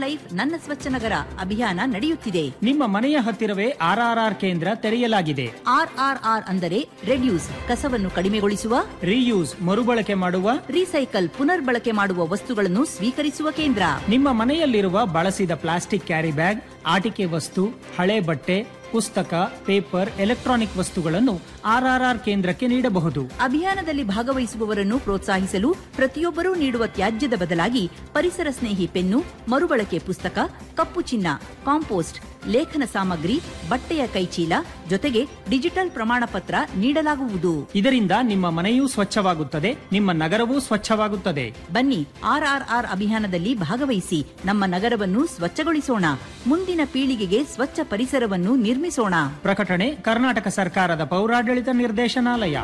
Life ನನ್ನ ಸ್ವಚ್ಛ ನಗರ ಅಭಿಯಾನ ನಡೆಯುತ್ತಿದೆ ನಿಮ್ಮ ಮನೆಯ ಹತ್ತಿರವೇ ಆರ್ಆರ್ಆರ್ ಕೇಂದ್ರ ತೆರೆಯಲಾಗಿದೆ ಆರ್ಆರ್ಆರ್ ಅಂದರೆ ರೆಡ್ಯೂಸ್ ಕಸವನ್ನು ಕಡಿಮೆಗೊಳಿಸುವ ರೀಯೂಸ್ ಮರುಬಳಕೆ ಮಾಡುವ ರೀಸೈಕಲ್ ಪುನರ್ಬಳಕೆ ಮಾಡುವ ವಸ್ತುಗಳನ್ನು ಸ್ವೀಕರಿಸುವ ಕೇಂದ್ರ ನಿಮ್ಮ ಮನೆಯಲ್ಲಿರುವ ಬಳಸಿದ ಪ್ಲಾಸ್ಟಿಕ್ ಕ್ಯಾರಿ ಬ್ಯಾಗ್ ಆಟಿಕೆ ವಸ್ತು ಹಳೆ ಬಟ್ಟೆ ಪುಸ್ತಕ ಪೇಪರ್ ಎಲೆಕ್ಟ್ರಾನಿಕ್ ವಸ್ತುಗಳನ್ನು ಆರ್ಆರ್ಆರ್ ಕೇಂದ್ರಕ್ಕೆ ನೀಡಬಹುದು ಅಭಿಯಾನದಲ್ಲಿ ಭಾಗವಹಿಸುವವರನ್ನು ಪ್ರೋತ್ಸಾಹಿಸಲು ಪ್ರತಿಯೊಬ್ಬರೂ ನೀಡುವ ತ್ಯಾಜ್ಯದ ಬದಲಾಗಿ ಪರಿಸರ ಸ್ನೇಹಿ ಪೆನ್ನು ಮರುಬಳಕೆ ಪುಸ್ತಕ ಕಪ್ಪು ಚಿನ್ನ ಕಾಂಪೋಸ್ಟ್ ಲೇಖನ ಸಾಮಗ್ರಿ ಬಟ್ಟೆಯ ಕೈಚೀಲ ಜೊತೆಗೆ ಡಿಜಿಟಲ್ ಪ್ರಮಾಣ ಪತ್ರ ನೀಡಲಾಗುವುದು ಇದರಿಂದ ನಿಮ್ಮ ಮನೆಯೂ ಸ್ವಚ್ಛವಾಗುತ್ತದೆ ನಿಮ್ಮ ನಗರವೂ ಸ್ವಚ್ಛವಾಗುತ್ತದೆ ಬನ್ನಿ ಆರ್ಆರ್ಆರ್ ಅಭಿಯಾನದಲ್ಲಿ ಭಾಗವಹಿಸಿ ನಮ್ಮ ನಗರವನ್ನು ಸ್ವಚ್ಛಗೊಳಿಸೋಣ ಮುಂದಿನ ಪೀಳಿಗೆಗೆ ಸ್ವಚ್ಛ ಪರಿಸರವನ್ನು ನಿರ್ಮಿಸೋಣ ಪ್ರಕಟಣೆ ಕರ್ನಾಟಕ ಸರ್ಕಾರದ ಪೌರಾಡಳಿತ ನಿರ್ದೇಶನಾಲಯ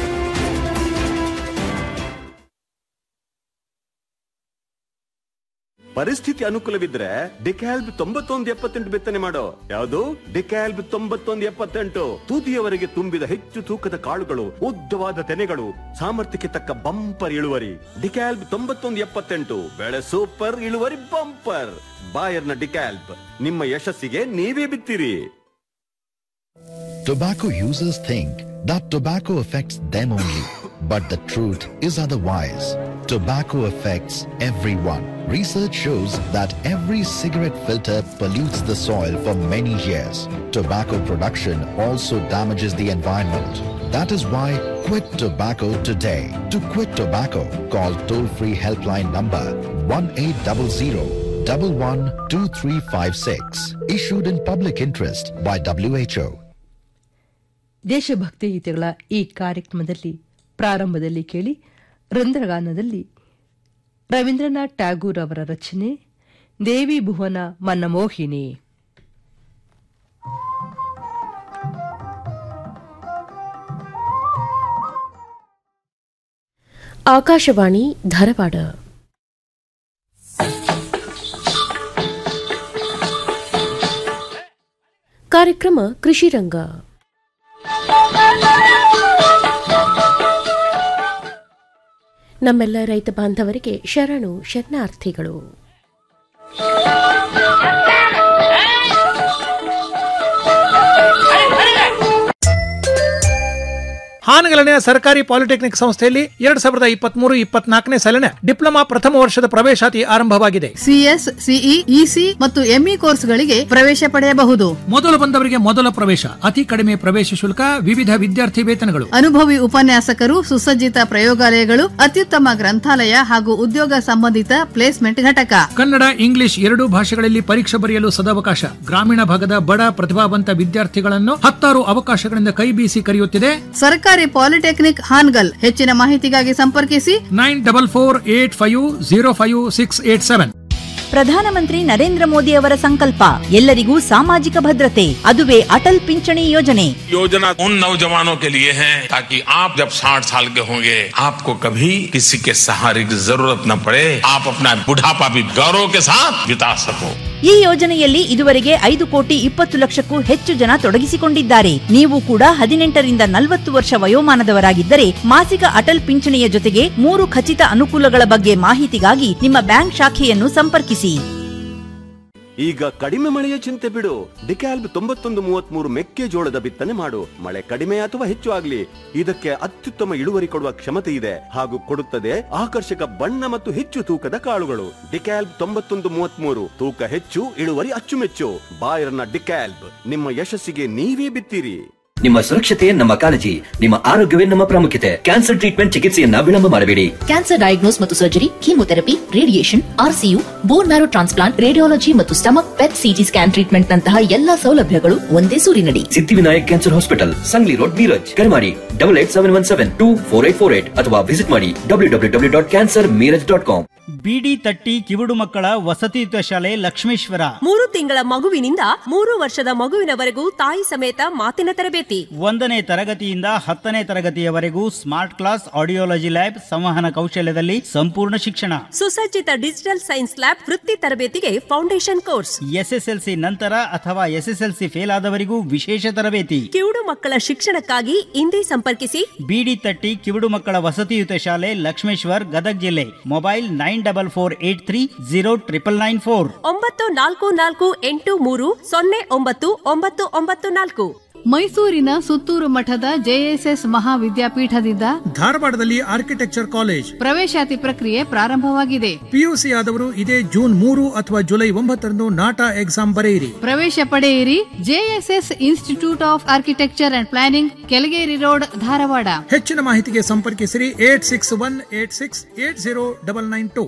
ಪರಿಸ್ಥಿತಿ ಅನುಕೂಲವಿದ್ರೆ ಡಿಕ್ಯಾಲ್ಬ್ ತೊಂಬತ್ತೊಂದು ಎಪ್ಪತ್ತೆಂಟು ಬಿತ್ತನೆ ಮಾಡೋ ಯಾವುದು ಡಿಕ್ಯಾಲ್ಬ್ ತೊಂಬತ್ತೊಂದು ಎಪ್ಪತ್ತೆಂಟು ತುದಿಯವರೆಗೆ ತುಂಬಿದ ಹೆಚ್ಚು ತೂಕದ ಕಾಳುಗಳು ಉದ್ದವಾದ ತೆನೆಗಳು ಸಾಮರ್ಥ್ಯಕ್ಕೆ ತಕ್ಕ ಬಂಪರ್ ಇಳುವರಿ ಡಿಕ್ಯಾಲ್ಬ್ ತೊಂಬತ್ತೊಂದು ಎಪ್ಪತ್ತೆಂಟು ಬೆಳೆ ಸೂಪರ್ ಇಳುವರಿ ಬಂಪರ್ ಬಾಯರ್ನ ಡಿಕ್ಯಾಲ್ಬ್ ನಿಮ್ಮ ಯಶಸ್ಸಿಗೆ ನೀವೇ ಬಿತ್ತಿರಿ Tobacco users think that tobacco affects them only. But the truth is otherwise. Tobacco affects everyone. Research shows that every cigarette filter pollutes the soil for many years. Tobacco production also damages the environment. That is why quit tobacco today. To quit tobacco, call toll-free helpline number 1800 112356. Issued in public interest by WHO. ದೇಶಭಕ್ತಿ ಗೀತೆಗಳ ಈ ಕಾರ್ಯಕ್ರಮದಲ್ಲಿ ಪ್ರಾರಂಭದಲ್ಲಿ ಕೇಳಿ ರಂಧ್ರಗಾನದಲ್ಲಿ ರವೀಂದ್ರನಾಥ್ ಟ್ಯಾಗೂರ್ ಅವರ ರಚನೆ ದೇವಿ ಭುವನ ಮನಮೋಹಿನಿ ಆಕಾಶವಾಣಿ ಧಾರವಾಡ ಕಾರ್ಯಕ್ರಮ ಕೃಷಿ ರಂಗ ನಮ್ಮೆಲ್ಲ ರೈತ ಬಾಂಧವರಿಗೆ ಶರಣು ಶರಣಾರ್ಥಿಗಳು ಹಾನಗಲನೆಯ ಸರ್ಕಾರಿ ಪಾಲಿಟೆಕ್ನಿಕ್ ಸಂಸ್ಥೆಯಲ್ಲಿ ಎರಡ್ ಸಾವಿರದ ಇಪ್ಪತ್ಮೂರು ಇಪ್ಪತ್ನಾಲ್ಕನೇ ಸಾಲಿನ ಡಿಪ್ಲೊಮಾ ಪ್ರಥಮ ವರ್ಷದ ಪ್ರವೇಶಾತಿ ಆರಂಭವಾಗಿದೆ ಸಿಎಸ್ ಸಿಇ ಇಸಿ ಮತ್ತು ಎಂಇ ಕೋರ್ಸ್ಗಳಿಗೆ ಪ್ರವೇಶ ಪಡೆಯಬಹುದು ಮೊದಲು ಬಂದವರಿಗೆ ಮೊದಲ ಪ್ರವೇಶ ಅತಿ ಕಡಿಮೆ ಪ್ರವೇಶ ಶುಲ್ಕ ವಿವಿಧ ವಿದ್ಯಾರ್ಥಿ ವೇತನಗಳು ಅನುಭವಿ ಉಪನ್ಯಾಸಕರು ಸುಸಜ್ಜಿತ ಪ್ರಯೋಗಾಲಯಗಳು ಅತ್ಯುತ್ತಮ ಗ್ರಂಥಾಲಯ ಹಾಗೂ ಉದ್ಯೋಗ ಸಂಬಂಧಿತ ಪ್ಲೇಸ್ಮೆಂಟ್ ಘಟಕ ಕನ್ನಡ ಇಂಗ್ಲಿಷ್ ಎರಡೂ ಭಾಷೆಗಳಲ್ಲಿ ಪರೀಕ್ಷೆ ಬರೆಯಲು ಸದಾವಕಾಶ ಗ್ರಾಮೀಣ ಭಾಗದ ಬಡ ಪ್ರತಿಭಾವಂತ ವಿದ್ಯಾರ್ಥಿಗಳನ್ನು ಹತ್ತಾರು ಅವಕಾಶಗಳಿಂದ ಕೈ ಬೀಸಿ ಕರೆಯುತ್ತಿದೆ ಸರ್ಕಾರಿ ಪಾಲಿಟೆಕ್ನಿಕ್ ಹಾನ್ಗಲ್ ಹೆಚ್ಚಿನ ಮಾಹಿತಿಗಾಗಿ ಸಂಪರ್ಕಿಸಿ nine double four eight five zero five six eight seven ಪ್ರಧಾನಮಂತ್ರಿ ನರೇಂದ್ರ ಮೋದಿ ಅವರ ಸಂಕಲ್ಪ ಎಲ್ಲರಿಗೂ ಸಾಮಾಜಿಕ ಭದ್ರತೆ ಅದುವೇ ಅಟಲ್ ಪಿಂಚಣಿ ಯೋಜನೆ योजना उन नौजवानों के लिए है ताकि आप जब 60 साल के होंगे आपको कभी किसी के सहारे की जरूरत न पड़े आप अपना बुढ़ापा भी गौरव के साथ बिता सको ಈ ಯೋಜನೆಯಲ್ಲಿ ಇದುವರೆಗೆ ಐದು ಕೋಟಿ ಇಪ್ಪತ್ತು ಲಕ್ಷಕ್ಕೂ ಹೆಚ್ಚು ಜನ ತೊಡಗಿಸಿಕೊಂಡಿದ್ದಾರೆ ನೀವು ಕೂಡ ಹದಿನೆಂಟರಿಂದ ನಲವತ್ತು ವರ್ಷ ವಯೋಮಾನದವರಾಗಿದ್ದರೆ ಮಾಸಿಕ ಅಟಲ್ ಪಿಂಚಣಿಯ ಜೊತೆಗೆ ಮೂರು ಖಚಿತ ಅನುಕೂಲಗಳ ಬಗ್ಗೆ ಮಾಹಿತಿಗಾಗಿ ನಿಮ್ಮ ಬ್ಯಾಂಕ್ ಶಾಖೆಯನ್ನು ಸಂಪರ್ಕಿಸಿ ಈಗ ಕಡಿಮೆ ಮಳೆಯ ಚಿಂತೆ ಬಿಡು ಡಿಕ್ಯಾಲ್ಬ್ ತೊಂಬತ್ತೊಂದು ಮೂವತ್ಮೂರು ಮೆಕ್ಕೆಜೋಳದ ಬಿತ್ತನೆ ಮಾಡು ಮಳೆ ಕಡಿಮೆ ಅಥವಾ ಹೆಚ್ಚು ಆಗ್ಲಿ ಇದಕ್ಕೆ ಅತ್ಯುತ್ತಮ ಇಳುವರಿ ಕೊಡುವ ಕ್ಷಮತೆ ಇದೆ ಹಾಗೂ ಕೊಡುತ್ತದೆ ಆಕರ್ಷಕ ಬಣ್ಣ ಮತ್ತು ಹೆಚ್ಚು ತೂಕದ ಕಾಳುಗಳು ಡಿಕ್ಯಾಲ್ಬ್ ತೊಂಬತ್ತೊಂದು ಮೂವತ್ಮೂರು ತೂಕ ಹೆಚ್ಚು ಇಳುವರಿ ಅಚ್ಚುಮೆಚ್ಚು ಬಾಯರ್ನ ಡಿಕ್ಯಾಲ್ಬ್ ನಿಮ್ಮ ಯಶಸ್ಸಿಗೆ ನೀವೇ ಬಿತ್ತಿರಿ ನಿಮ್ಮ ಸುರಕ್ಷತೆ ನಮ್ಮ ಕಾಳಜಿ ನಿಮ್ಮ ಆರೋಗ್ಯವೇ ನಮ್ಮ ಪ್ರಾಮುಖ್ಯತೆ ಕ್ಯಾನ್ಸರ್ ಟ್ರೀಟ್ಮೆಂಟ್ ಚಿಕಿತ್ಸೆಯನ್ನ ವಿಳಂಬ ಮಾಡಬೇಡಿ ಕ್ಯಾನ್ಸರ್ ಡಯಾಗ್ನೋಸ್ ಮತ್ತು surgery chemotherapy radiation RCU bone marrow transplant radiology ಮತ್ತು stomach PET CT scan treatment ನಂತಹ ಎಲ್ಲಾ ಸೌಲಭ್ಯಗಳು ಒಂದೇ ಸೂರಿನಡಿ Siddhivinayak cancer hospital Sangli road Miraj ಕರೆ ಮಾಡಿ double eight seven one seven two four eight four eight ಅಥವಾ ವಿಸಿಟ್ ಮಾಡಿ W W W dot cancer Miraj dot com ಬಿಡಿ ತಟ್ಟಿ ಕಿವುಡು ಮಕ್ಕಳ ವಸತಿಯುತ ಶಾಲೆ ಲಕ್ಷ್ಮೇಶ್ವರ ಮೂರು ತಿಂಗಳ ಮಗುವಿನಿಂದ ಮೂರು ವರ್ಷದ ಮಗುವಿನವರೆಗೂ ತಾಯಿ ಸಮೇತ ಮಾತಿನ ತರಬೇತಿ ಒಂದನೇ ತರಗತಿಯಿಂದ ಹತ್ತನೇ ತರಗತಿಯವರೆಗೂ ಸ್ಮಾರ್ಟ್ ಕ್ಲಾಸ್ ಆಡಿಯೋಲಜಿ ಲ್ಯಾಬ್ ಸಂವಹನ ಕೌಶಲ್ಯದಲ್ಲಿ ಸಂಪೂರ್ಣ ಶಿಕ್ಷಣ ಸುಸಜ್ಜಿತ ಡಿಜಿಟಲ್ ಸೈನ್ಸ್ ಲ್ಯಾಬ್ ವೃತ್ತಿ ತರಬೇತಿಗೆ ಫೌಂಡೇಶನ್ ಕೋರ್ಸ್ ಎಸ್ಎಸ್ಎಲ್ಸಿ ನಂತರ ಅಥವಾ ಎಸ್ಎಸ್ಎಲ್ಸಿ ಫೇಲ್ ಆದವರಿಗೂ ವಿಶೇಷ ತರಬೇತಿ ಕಿವುಡು ಮಕ್ಕಳ ಶಿಕ್ಷಣಕ್ಕಾಗಿ ಇಂದೇ ಸಂಪರ್ಕಿಸಿ ಬಿಡಿ ತಟ್ಟಿ ಕಿವುಡು ಮಕ್ಕಳ ವಸತಿಯುತ ಶಾಲೆ ಲಕ್ಷ್ಮೇಶ್ವರ್ ಗದಗ್ ಜಿಲ್ಲೆ mobile nine nine double four eight three zero triple nine four ಒಂಬತ್ತು ನಾಲ್ಕು ನಾಲ್ಕು ಎಂಟು ಮೂರು ಸೊನ್ನೆ ಒಂಬತ್ತು ಒಂಬತ್ತು ಒಂಬತ್ತು ನಾಲ್ಕು ಮೈಸೂರಿನ ಸುತ್ತೂರು ಮಠದ ಜೆಎಸ್ಎಸ್ ಮಹಾವಿದ್ಯಾಪೀಠದಿಂದ ಧಾರವಾಡದಲ್ಲಿ ಆರ್ಕಿಟೆಕ್ಚರ್ ಕಾಲೇಜ್ ಪ್ರವೇಶಾತಿ ಪ್ರಕ್ರಿಯೆ ಪ್ರಾರಂಭವಾಗಿದೆ ಪಿಯುಸಿ ಆದವರು ಇದೇ ಜೂನ್ ಮೂರು ಅಥವಾ ಜುಲೈ ಒಂಬತ್ತರಂದು ನಾಟಾ ಎಕ್ಸಾಮ್ ಬರೆಯಿರಿ ಪ್ರವೇಶ ಪಡೆಯಿರಿ JSS institute of architecture and planning Kelageri road Dharwad ಹೆಚ್ಚಿನ ಮಾಹಿತಿಗೆ ಸಂಪರ್ಕಿಸಿರಿ eight six one eight six eight zero double nine two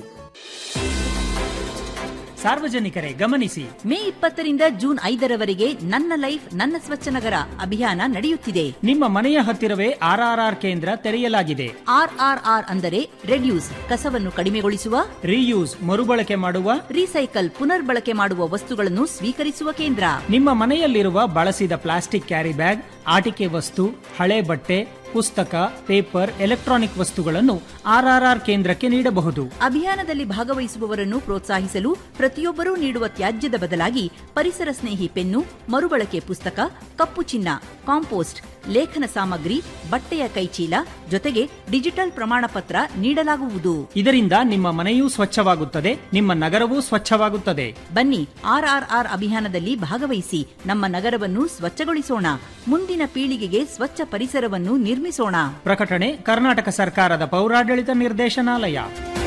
ಸಾರ್ವಜನಿಕರೇ ಗಮನಿಸಿ ಮೇ ಇಪ್ಪತ್ತರಿಂದ ಜೂನ್ ಐದರವರೆಗೆ ನನ್ನ ಲೈಫ್ ನನ್ನ ಸ್ವಚ್ಛ ನಗರ ಅಭಿಯಾನ ನಡೆಯುತ್ತಿದೆ ನಿಮ್ಮ ಮನೆಯ ಹತ್ತಿರವೇ ಆರ್ಆರ್ಆರ್ ಕೇಂದ್ರ ತೆರೆಯಲಾಗಿದೆ ಆರ್ಆರ್ಆರ್ ಅಂದರೆ ರೆಡ್ಯೂಸ್ ಕಸವನ್ನು ಕಡಿಮೆಗೊಳಿಸುವ ರೀಯೂಸ್ ಮರುಬಳಕೆ ಮಾಡುವ ರೀಸೈಕಲ್ ಪುನರ್ಬಳಕೆ ಮಾಡುವ ವಸ್ತುಗಳನ್ನು ಸ್ವೀಕರಿಸುವ ಕೇಂದ್ರ ನಿಮ್ಮ ಮನೆಯಲ್ಲಿರುವ ಬಳಸಿದ ಪ್ಲಾಸ್ಟಿಕ್ ಕ್ಯಾರಿ ಬ್ಯಾಗ್ ಆಟಿಕೆ ವಸ್ತು ಹಳೆ ಬಟ್ಟೆ ಪುಸ್ತಕ ಪೇಪರ್ ಎಲೆಕ್ಟ್ರಾನಿಕ್ ವಸ್ತುಗಳನ್ನು ಆರ್ಆರ್ಆರ್ ಕೇಂದ್ರಕ್ಕೆ ನೀಡಬಹುದು ಅಭಿಯಾನದಲ್ಲಿ ಭಾಗವಹಿಸುವವರನ್ನು ಪ್ರೋತ್ಸಾಹಿಸಲು ಪ್ರತಿಯೊಬ್ಬರೂ ನೀಡುವ ತ್ಯಾಜ್ಯದ ಬದಲಾಗಿ ಪರಿಸರ ಸ್ನೇಹಿ ಪೆನ್ನು ಮರುಬಳಕೆ ಪುಸ್ತಕ ಕಪ್ಪು ಚಿನ್ನ ಕಾಂಪೋಸ್ಟ್ ಲೇಖನ ಸಾಮಗ್ರಿ ಬಟ್ಟೆಯ ಕೈಚೀಲ ಜೊತೆಗೆ ಡಿಜಿಟಲ್ ಪ್ರಮಾಣ ಪತ್ರ ನೀಡಲಾಗುವುದು ಇದರಿಂದ ನಿಮ್ಮ ಮನೆಯೂ ಸ್ವಚ್ಛವಾಗುತ್ತದೆ ನಿಮ್ಮ ನಗರವೂ ಸ್ವಚ್ಛವಾಗುತ್ತದೆ ಬನ್ನಿ ಆರ್ಆರ್ಆರ್ ಅಭಿಯಾನದಲ್ಲಿ ಭಾಗವಹಿಸಿ ನಮ್ಮ ನಗರವನ್ನು ಸ್ವಚ್ಛಗೊಳಿಸೋಣ ಮುಂದಿನ ಪೀಳಿಗೆಗೆ ಸ್ವಚ್ಛ ಪರಿಸರವನ್ನು ನಿರ್ಮಿಸೋಣ ಪ್ರಕಟಣೆ ಕರ್ನಾಟಕ ಸರ್ಕಾರದ ಪೌರಾಡಳಿತ ನಿರ್ದೇಶನಾಲಯ